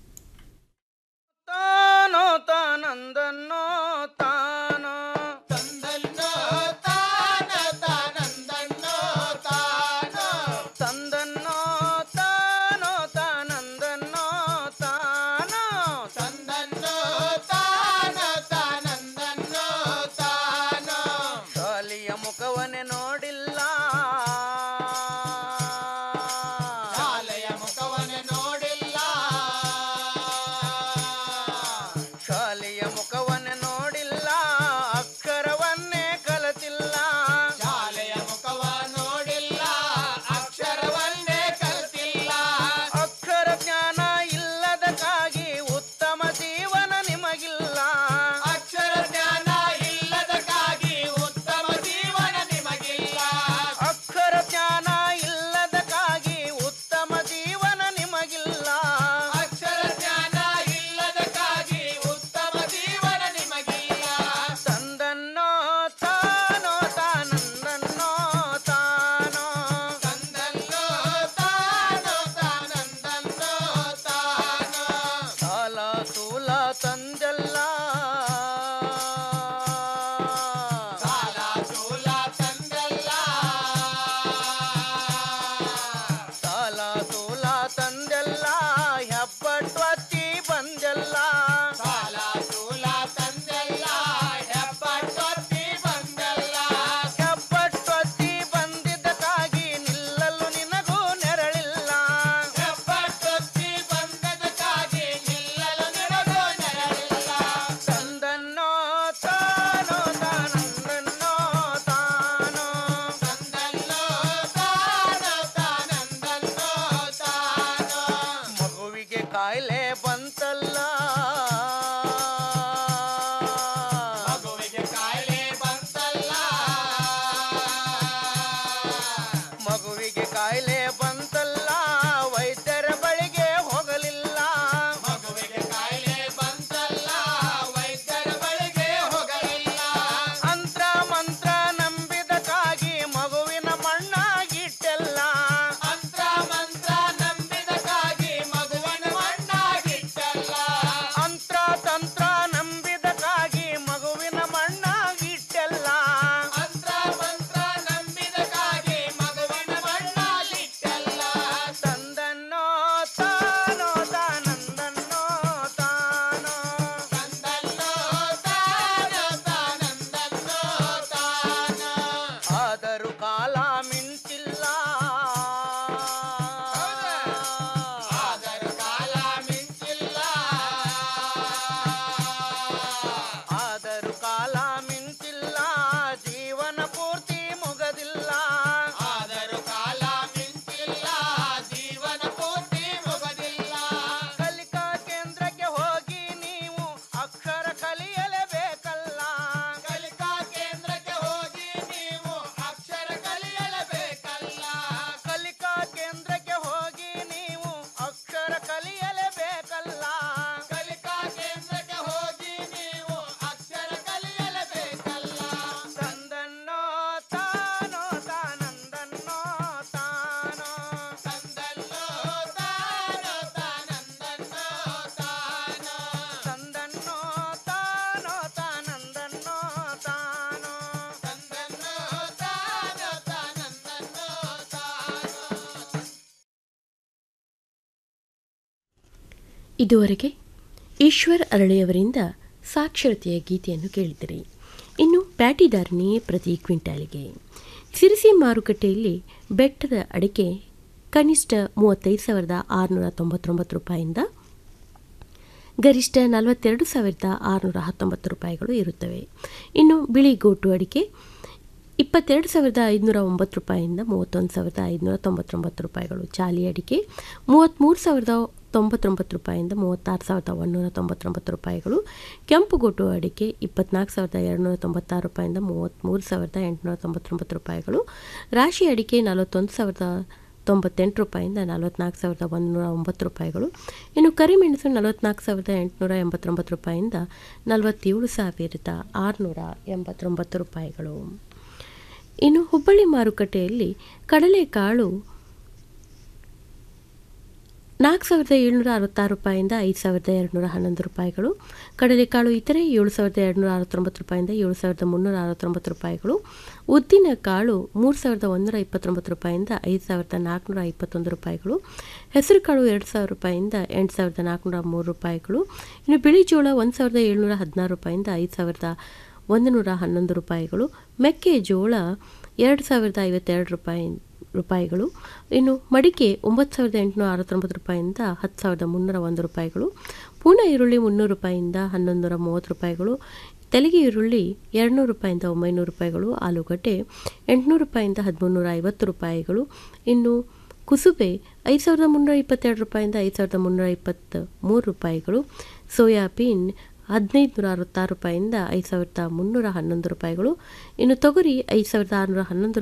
ತಾನೋ ತಾನಂದನ್ನೋ ತಾನೋ ತಂದನ್ನೋ ತಾನ ತಾನಂದನ್ನೋ ತಾನೋ ತಂದನ್ನೋ ತಾನೋ ತಾನಂದನ್ನೋ ತಾನೋ ತಂದನ್ನೋ ತಾನ ತಾನಂದನ್ನೋ ತಾನೋ ಶಾಲಿಯ ಮುಖವನ್ನೇ ನೋಡಿಲ್ಲ ಶಾಲೆಯ ಮುಖವನ್ನೇ ನೋಡಿಲ್ಲ ಶಾಲೆಯ ಮುಖವನ್ನೇ ನೋಡಿಲ್ಲ ಅಕ್ಷರವನ್ನೇ ಕಲಿತಿಲ್ಲ ಶಾಲೆಯ ಮುಖವ ನೋಡಿಲ್ಲ ಅಕ್ಷರವನ್ನೇ ಕಲಿತಿಲ್ಲ ಅಕ್ಷರ ಜ್ಞಾನ ಇಲ್ಲದಕ್ಕಾಗಿ ಉತ್ತಮ ಜೀವನ ನಿಮಗಿಲ್ಲ ಅಕ್ಷರ ಜ್ಞಾನ ಇಲ್ಲದಕ್ಕಾಗಿ ಉತ್ತಮ ಜೀವನ ನಿಮಗಿಲ್ಲ ಅಕ್ಷರ ಜ್ಞಾನ ಇಲ್ಲದಕ್ಕಾಗಿ ಉತ್ತಮ ಜೀವನ ನಿಮಗಿಲ್ಲ ಅಕ್ಷರ ಜ್ಞಾನ ಇಲ್ಲದಕ್ಕಾಗಿ ಉತ್ತಮ ಜೀವನ ನಿಮಗಿಲ್ಲ ತಂದನ್ನೋ ತಾನೋ ತಾನಂದನ್ನೋ ತಾನೋ ತಂದನ್ನೋ ತಾನೋ ತಾನಂದನ್ನೋ ತಾನೋ ಸಾಲ ಸೂಲ ತಂದೆಲ್ಲ ಸಾಲ ಸೂಲ ತಂದೆಲ್ಲ ಸಾಲ ಸೂಲ ತಂದೆಲ್ಲ ಹೆಬ್ಬಟ್ವತ್ತಿ ಬಂದೆಲ್ಲ ಸಾಲ ಸೂಲ ತಂದೆಲ್ಲ ಹೆಬ್ಬಟ್ವತ್ತಿ ಬಂದೆಲ್ಲ ಹೆಬ್ಬಟ್ವತ್ತಿ ಬಂದಿದ್ದಕ್ಕಾಗಿ ನಿಲ್ಲಲು ನಿನಗೂ ನೆರಳಿಲ್ಲ ಹೆಬ್ಬಟ್ವತ್ತಿ ಬಂದದಕ್ಕಾಗಿ ನಿಲ್ಲಲು ನಿನಗೂ ನೆರಳಿಲ್ಲ ತಂದನ್ನೋ ತಾನೋ ತಾನಂದನ್ನೋ ತಾನೋ ತಂದನ್ನೋ ತಾನೋ ತಾನಂದನ್ನೋ ತಾನೋ ಮಗುವಿಗೆ ಕಾಯಿಲೆ ಬಂತಲ್ಲ ಮಗುವಿಗೆ ಕಾಯಿಲೆ ಬಂತಲ್ಲ ಮಗುವಿಗೆ ಕಾಯಿಲೆ ಬಂತಲ್ಲ ವೈದ್ಯರ ಬಳಿಗೆ ಹೋಗಲಿಲ್ಲ ಮಗುವಿಗೆ ಕಾಯಿಲೆ ಬಂತಲ್ಲ ವೈದ್ಯರ ಬಳಿಗೆ ಹೋಗಲಿಲ್ಲ ಅಂತ್ರ ಮಂತ್ರ ನಂಬಿದಕ್ಕಾಗಿ ಮಗುವಿನ ಮಣ್ಣಾಗಿಟ್ಟೆಲ್ಲ ಅಂತ್ರ ಮಂತ್ರ ನಂಬಿದಕ್ಕಾಗಿ ಮಗುವಿನ ಮಣ್ಣಾಗಿಟ್ಟೆಲ್ಲ ಅಂತ್ರ ತಂತ್ರ ನಂಬಿದಕ್ಕಾಗಿ ಮಗುವಿನ ಮಣ್ಣಾಗಿಟ್ಟೆಲ್ಲ ಅಂತ್ರ ಮಂತ್ರ ನಂಬಿದಕ್ಕಾಗಿ ಮಗುವಿನ ಮಣ್ಣಾಗಿಟ್ಟೆಲ್ಲ ತಂದನ್ನೋ ತಾನೋ ತಾನಂದನ್ನೋ ತಾನೋ ತಂದನ್ನೋ ತಾನೋ ತಾನಂದನ್ನೋ ತಾನೋ ಆದರೂ ಕಾಲ ಮಿಂಚಿಲ್ಲ ಆದರೂ ಕಾಲ ಮಿಂಚಿಲ್ಲ ಆದರೂ ಕಾಲ ಮಿಂಚಿಲ್ಲ ಜೀವನ ಪೂರ್ತಿ ಮುಗದಿಲ್ಲ ಆದರೂ ಕಾಲ ಮಿಂಚಿಲ್ಲ ಜೀವನ ಪೂರ್ತಿ ಮುಗದಿಲ್ಲ ಕಲಿಕಾ ಕೇಂದ್ರಕ್ಕೆ ಹೋಗಿ ನೀವು ಅಕ್ಷರ ಕಲಿಯಲೇಬೇಕಲ್ಲ ಕಲಿಕಾ ಕೇಂದ್ರಕ್ಕೆ ಹೋಗಿ ನೀವು ಅಕ್ಷರ ಕಲಿಯಲೇಬೇಕಲ್ಲ ಕಲಿಕಾ ಕೇಂದ್ರಕ್ಕೆ ಹೋಗಿ ನೀವು ಅಕ್ಷರ ಕಲಿಯಲೇಬೇಕಲ್ಲ ಕಲಿಕಾ ಕೇಂದ್ರಕ್ಕೆ ಹೋಗಿ ನೀವು ಅಕ್ಷರ ಕಲಿಯಲೇಬೇಕಲ್ಲ ತಂದನ್ನೋ ತಾನೋ ತಾನಂದನ್ನೋ ತಾನೋ ತಂದನ್ನೋ ತಾನೋ ತಾನಂದನ್ನೋ ತಾನೋ ತಂದನ್ನೋ ತಾನೋ ತಾನಂದನ್ನೋ ತಾನೋ ತಂದನ್ನೋ ತಾನೋ ತಾನಂದನ್ನೋ ತಾನೋ ಇದುವರೆಗೆ ಈಶ್ವರ್ ಅರಳಿಯವರಿಂದ ಸಾಕ್ಷರತೆಯ ಗೀತೆಯನ್ನು ಕೇಳಿದಿರಿ ಇನ್ನು ಪ್ಯಾಟಿದಾರಣಿ ಪ್ರತಿ ಕ್ವಿಂಟಾಲಿಗೆ ಸಿರಿಸಿ ಮಾರುಕಟ್ಟೆಯಲ್ಲಿ ಬೆಟ್ಟದ ಅಡಿಕೆ ಕನಿಷ್ಠ ಮೂವತ್ತೈದು ಸಾವಿರದ ಆರುನೂರ ತೊಂಬತ್ತೊಂಬತ್ತು ರೂಪಾಯಿಂದ ಗರಿಷ್ಠ ನಲವತ್ತೆರಡು ಸಾವಿರದ ಆರುನೂರ ಹತ್ತೊಂಬತ್ತು ರೂಪಾಯಿಗಳು ಇರುತ್ತವೆ ಇನ್ನು ಬಿಳಿ ಗೋಟು ಅಡಿಕೆ ಇಪ್ಪತ್ತೆರಡು ಸಾವಿರದ ಐದುನೂರ ಒಂಬತ್ತು ರೂಪಾಯಿಯಿಂದ ಮೂವತ್ತೊಂದು ಸಾವಿರದ ಐದುನೂರ ತೊಂಬತ್ತೊಂಬತ್ತು ರೂಪಾಯಿಗಳು ಚಾಲಿ ಅಡಿಕೆ ಮೂವತ್ತ್ಮೂರು ಸಾವಿರದ ತೊಂಬತ್ತೊಂಬತ್ತು ರೂಪಾಯಿಯಿಂದ ಮೂವತ್ತಾರು ಸಾವಿರದ ಒಂದುನೂರ ತೊಂಬತ್ತೊಂಬತ್ತು ರೂಪಾಯಿಗಳು ಕೆಂಪು ಗೋಟು ಅಡಿಕೆ ಇಪ್ಪತ್ನಾಲ್ಕು ಸಾವಿರದ ಎರಡುನೂರ ತೊಂಬತ್ತಾರು ರೂಪಾಯಿಂದ ಮೂವತ್ತ್ಮೂರು ಸಾವಿರದ ಎಂಟುನೂರ ತೊಂಬತ್ತೊಂಬತ್ತು ರೂಪಾಯಿಗಳು ರಾಶಿ ಅಡಿಕೆ ನಲವತ್ತೊಂದು ಸಾವಿರದ ತೊಂಬತ್ತೆಂಟು ರೂಪಾಯಿಂದ ನಲವತ್ನಾಲ್ಕು ಸಾವಿರದ ಒಂದುನೂರ ಒಂಬತ್ತು ರೂಪಾಯಿಗಳು ಇನ್ನು ಕರಿಮೆಣಸು ನಲವತ್ನಾಲ್ಕು ಸಾವಿರದ ಎಂಟುನೂರ ಎಂಬತ್ತೊಂಬತ್ತು ರೂಪಾಯಿಂದ ನಲವತ್ತೇಳು ಸಾವಿರದ ಆರುನೂರ ಎಂಬತ್ತೊಂಬತ್ತು ರೂಪಾಯಿಗಳು ಇನ್ನು ಹುಬ್ಬಳ್ಳಿ ಮಾರುಕಟ್ಟೆಯಲ್ಲಿ ಕಡಲೆಕಾಳು ನಾಲ್ಕು ಸಾವಿರದ ಏಳ್ನೂರ ಅರವತ್ತಾರು ರೂಪಾಯಿಂದ ಐದು ಸಾವಿರದ ಎರಡುನೂರ ಹನ್ನೊಂದು ರೂಪಾಯಿಗಳು ಕಡಲೆಕಾಳು ಇತರೆ ಏಳು ಸಾವಿರದ ಎರಡುನೂರ ಅರವತ್ತೊಂಬತ್ತು ರೂಪಾಯಿಂದ ಏಳು ಸಾವಿರದ ಮುನ್ನೂರ ಅರವತ್ತೊಂಬತ್ತು ರೂಪಾಯಿಗಳು ಉದ್ದಿನ ಕಾಳು ಮೂರು ಸಾವಿರದ ಒಂದೂರ ಇಪ್ಪತ್ತೊಂಬತ್ತು ರೂಪಾಯಿಂದ ಐದು ಸಾವಿರದ ನಾಲ್ಕುನೂರ ಇಪ್ಪತ್ತೊಂದು ರೂಪಾಯಿಗಳು ಹೆಸರು ಕಾಳು ಎರಡು ಸಾವಿರ ರೂಪಾಯಿಂದ ಎಂಟು ಸಾವಿರದ ನಾಲ್ಕುನೂರ ಮೂರು ರೂಪಾಯಿಗಳು ಇನ್ನು ಬಿಳಿ ಜೋಳ ಒಂದು ಸಾವಿರದ ಏಳ್ನೂರ ಹದಿನಾರು ರೂಪಾಯಿಂದ ಐದು ಸಾವಿರದ ಒಂದು ನೂರ ಹನ್ನೊಂದು ರೂಪಾಯಿಗಳು ಮೆಕ್ಕೆಜೋಳ ಎರಡು ಸಾವಿರದ ಐವತ್ತೆರಡು ರೂಪಾಯಿ ರೂಪಾಯಿಗಳು ಇನ್ನು ಮಡಿಕೆ ಒಂಬತ್ತು ಸಾವಿರದ ಎಂಟುನೂರ ಅರವತ್ತೊಂಬತ್ತು ರೂಪಾಯಿಂದ ಹತ್ತು ಸಾವಿರದ ಮುನ್ನೂರ ಒಂದು ರೂಪಾಯಿಗಳು ಪೂರ್ಣ ಈರುಳ್ಳಿ ಮುನ್ನೂರು ರೂಪಾಯಿಂದ ಹನ್ನೊಂದು ನೂರ ಮೂವತ್ತು ರೂಪಾಯಿಗಳು ತೆಲಿಗೆ ಈರುಳ್ಳಿ ಎರಡುನೂರು ರೂಪಾಯಿಂದ ಒಂಬೈನೂರು ರೂಪಾಯಿಗಳು ಆಲೂಗಡ್ಡೆ ಎಂಟುನೂರು ರೂಪಾಯಿಂದ ಹದಿಮೂನ್ನೂರ ಐವತ್ತು ರೂಪಾಯಿಗಳು ಇನ್ನು ಕುಸುಬೆ ಐದು ಸಾವಿರದ ಮುನ್ನೂರ ಇಪ್ಪತ್ತೆರಡು ರೂಪಾಯಿಂದ ಐದು ಸಾವಿರದ ಮುನ್ನೂರ ಇಪ್ಪತ್ತ ಮೂರು ರೂಪಾಯಿಗಳು ಸೋಯಾಬೀನ್ ಹದಿನೈದು ನೂರ ಅರವತ್ತಾರು ರೂಪಾಯಿಂದ ಐದು ಸಾವಿರದ ಮುನ್ನೂರ ಹನ್ನೊಂದು ರೂಪಾಯಿಗಳು ಇನ್ನು ತೊಗರಿ ಐದು ಸಾವಿರದ ಆರುನೂರ ಹನ್ನೊಂದು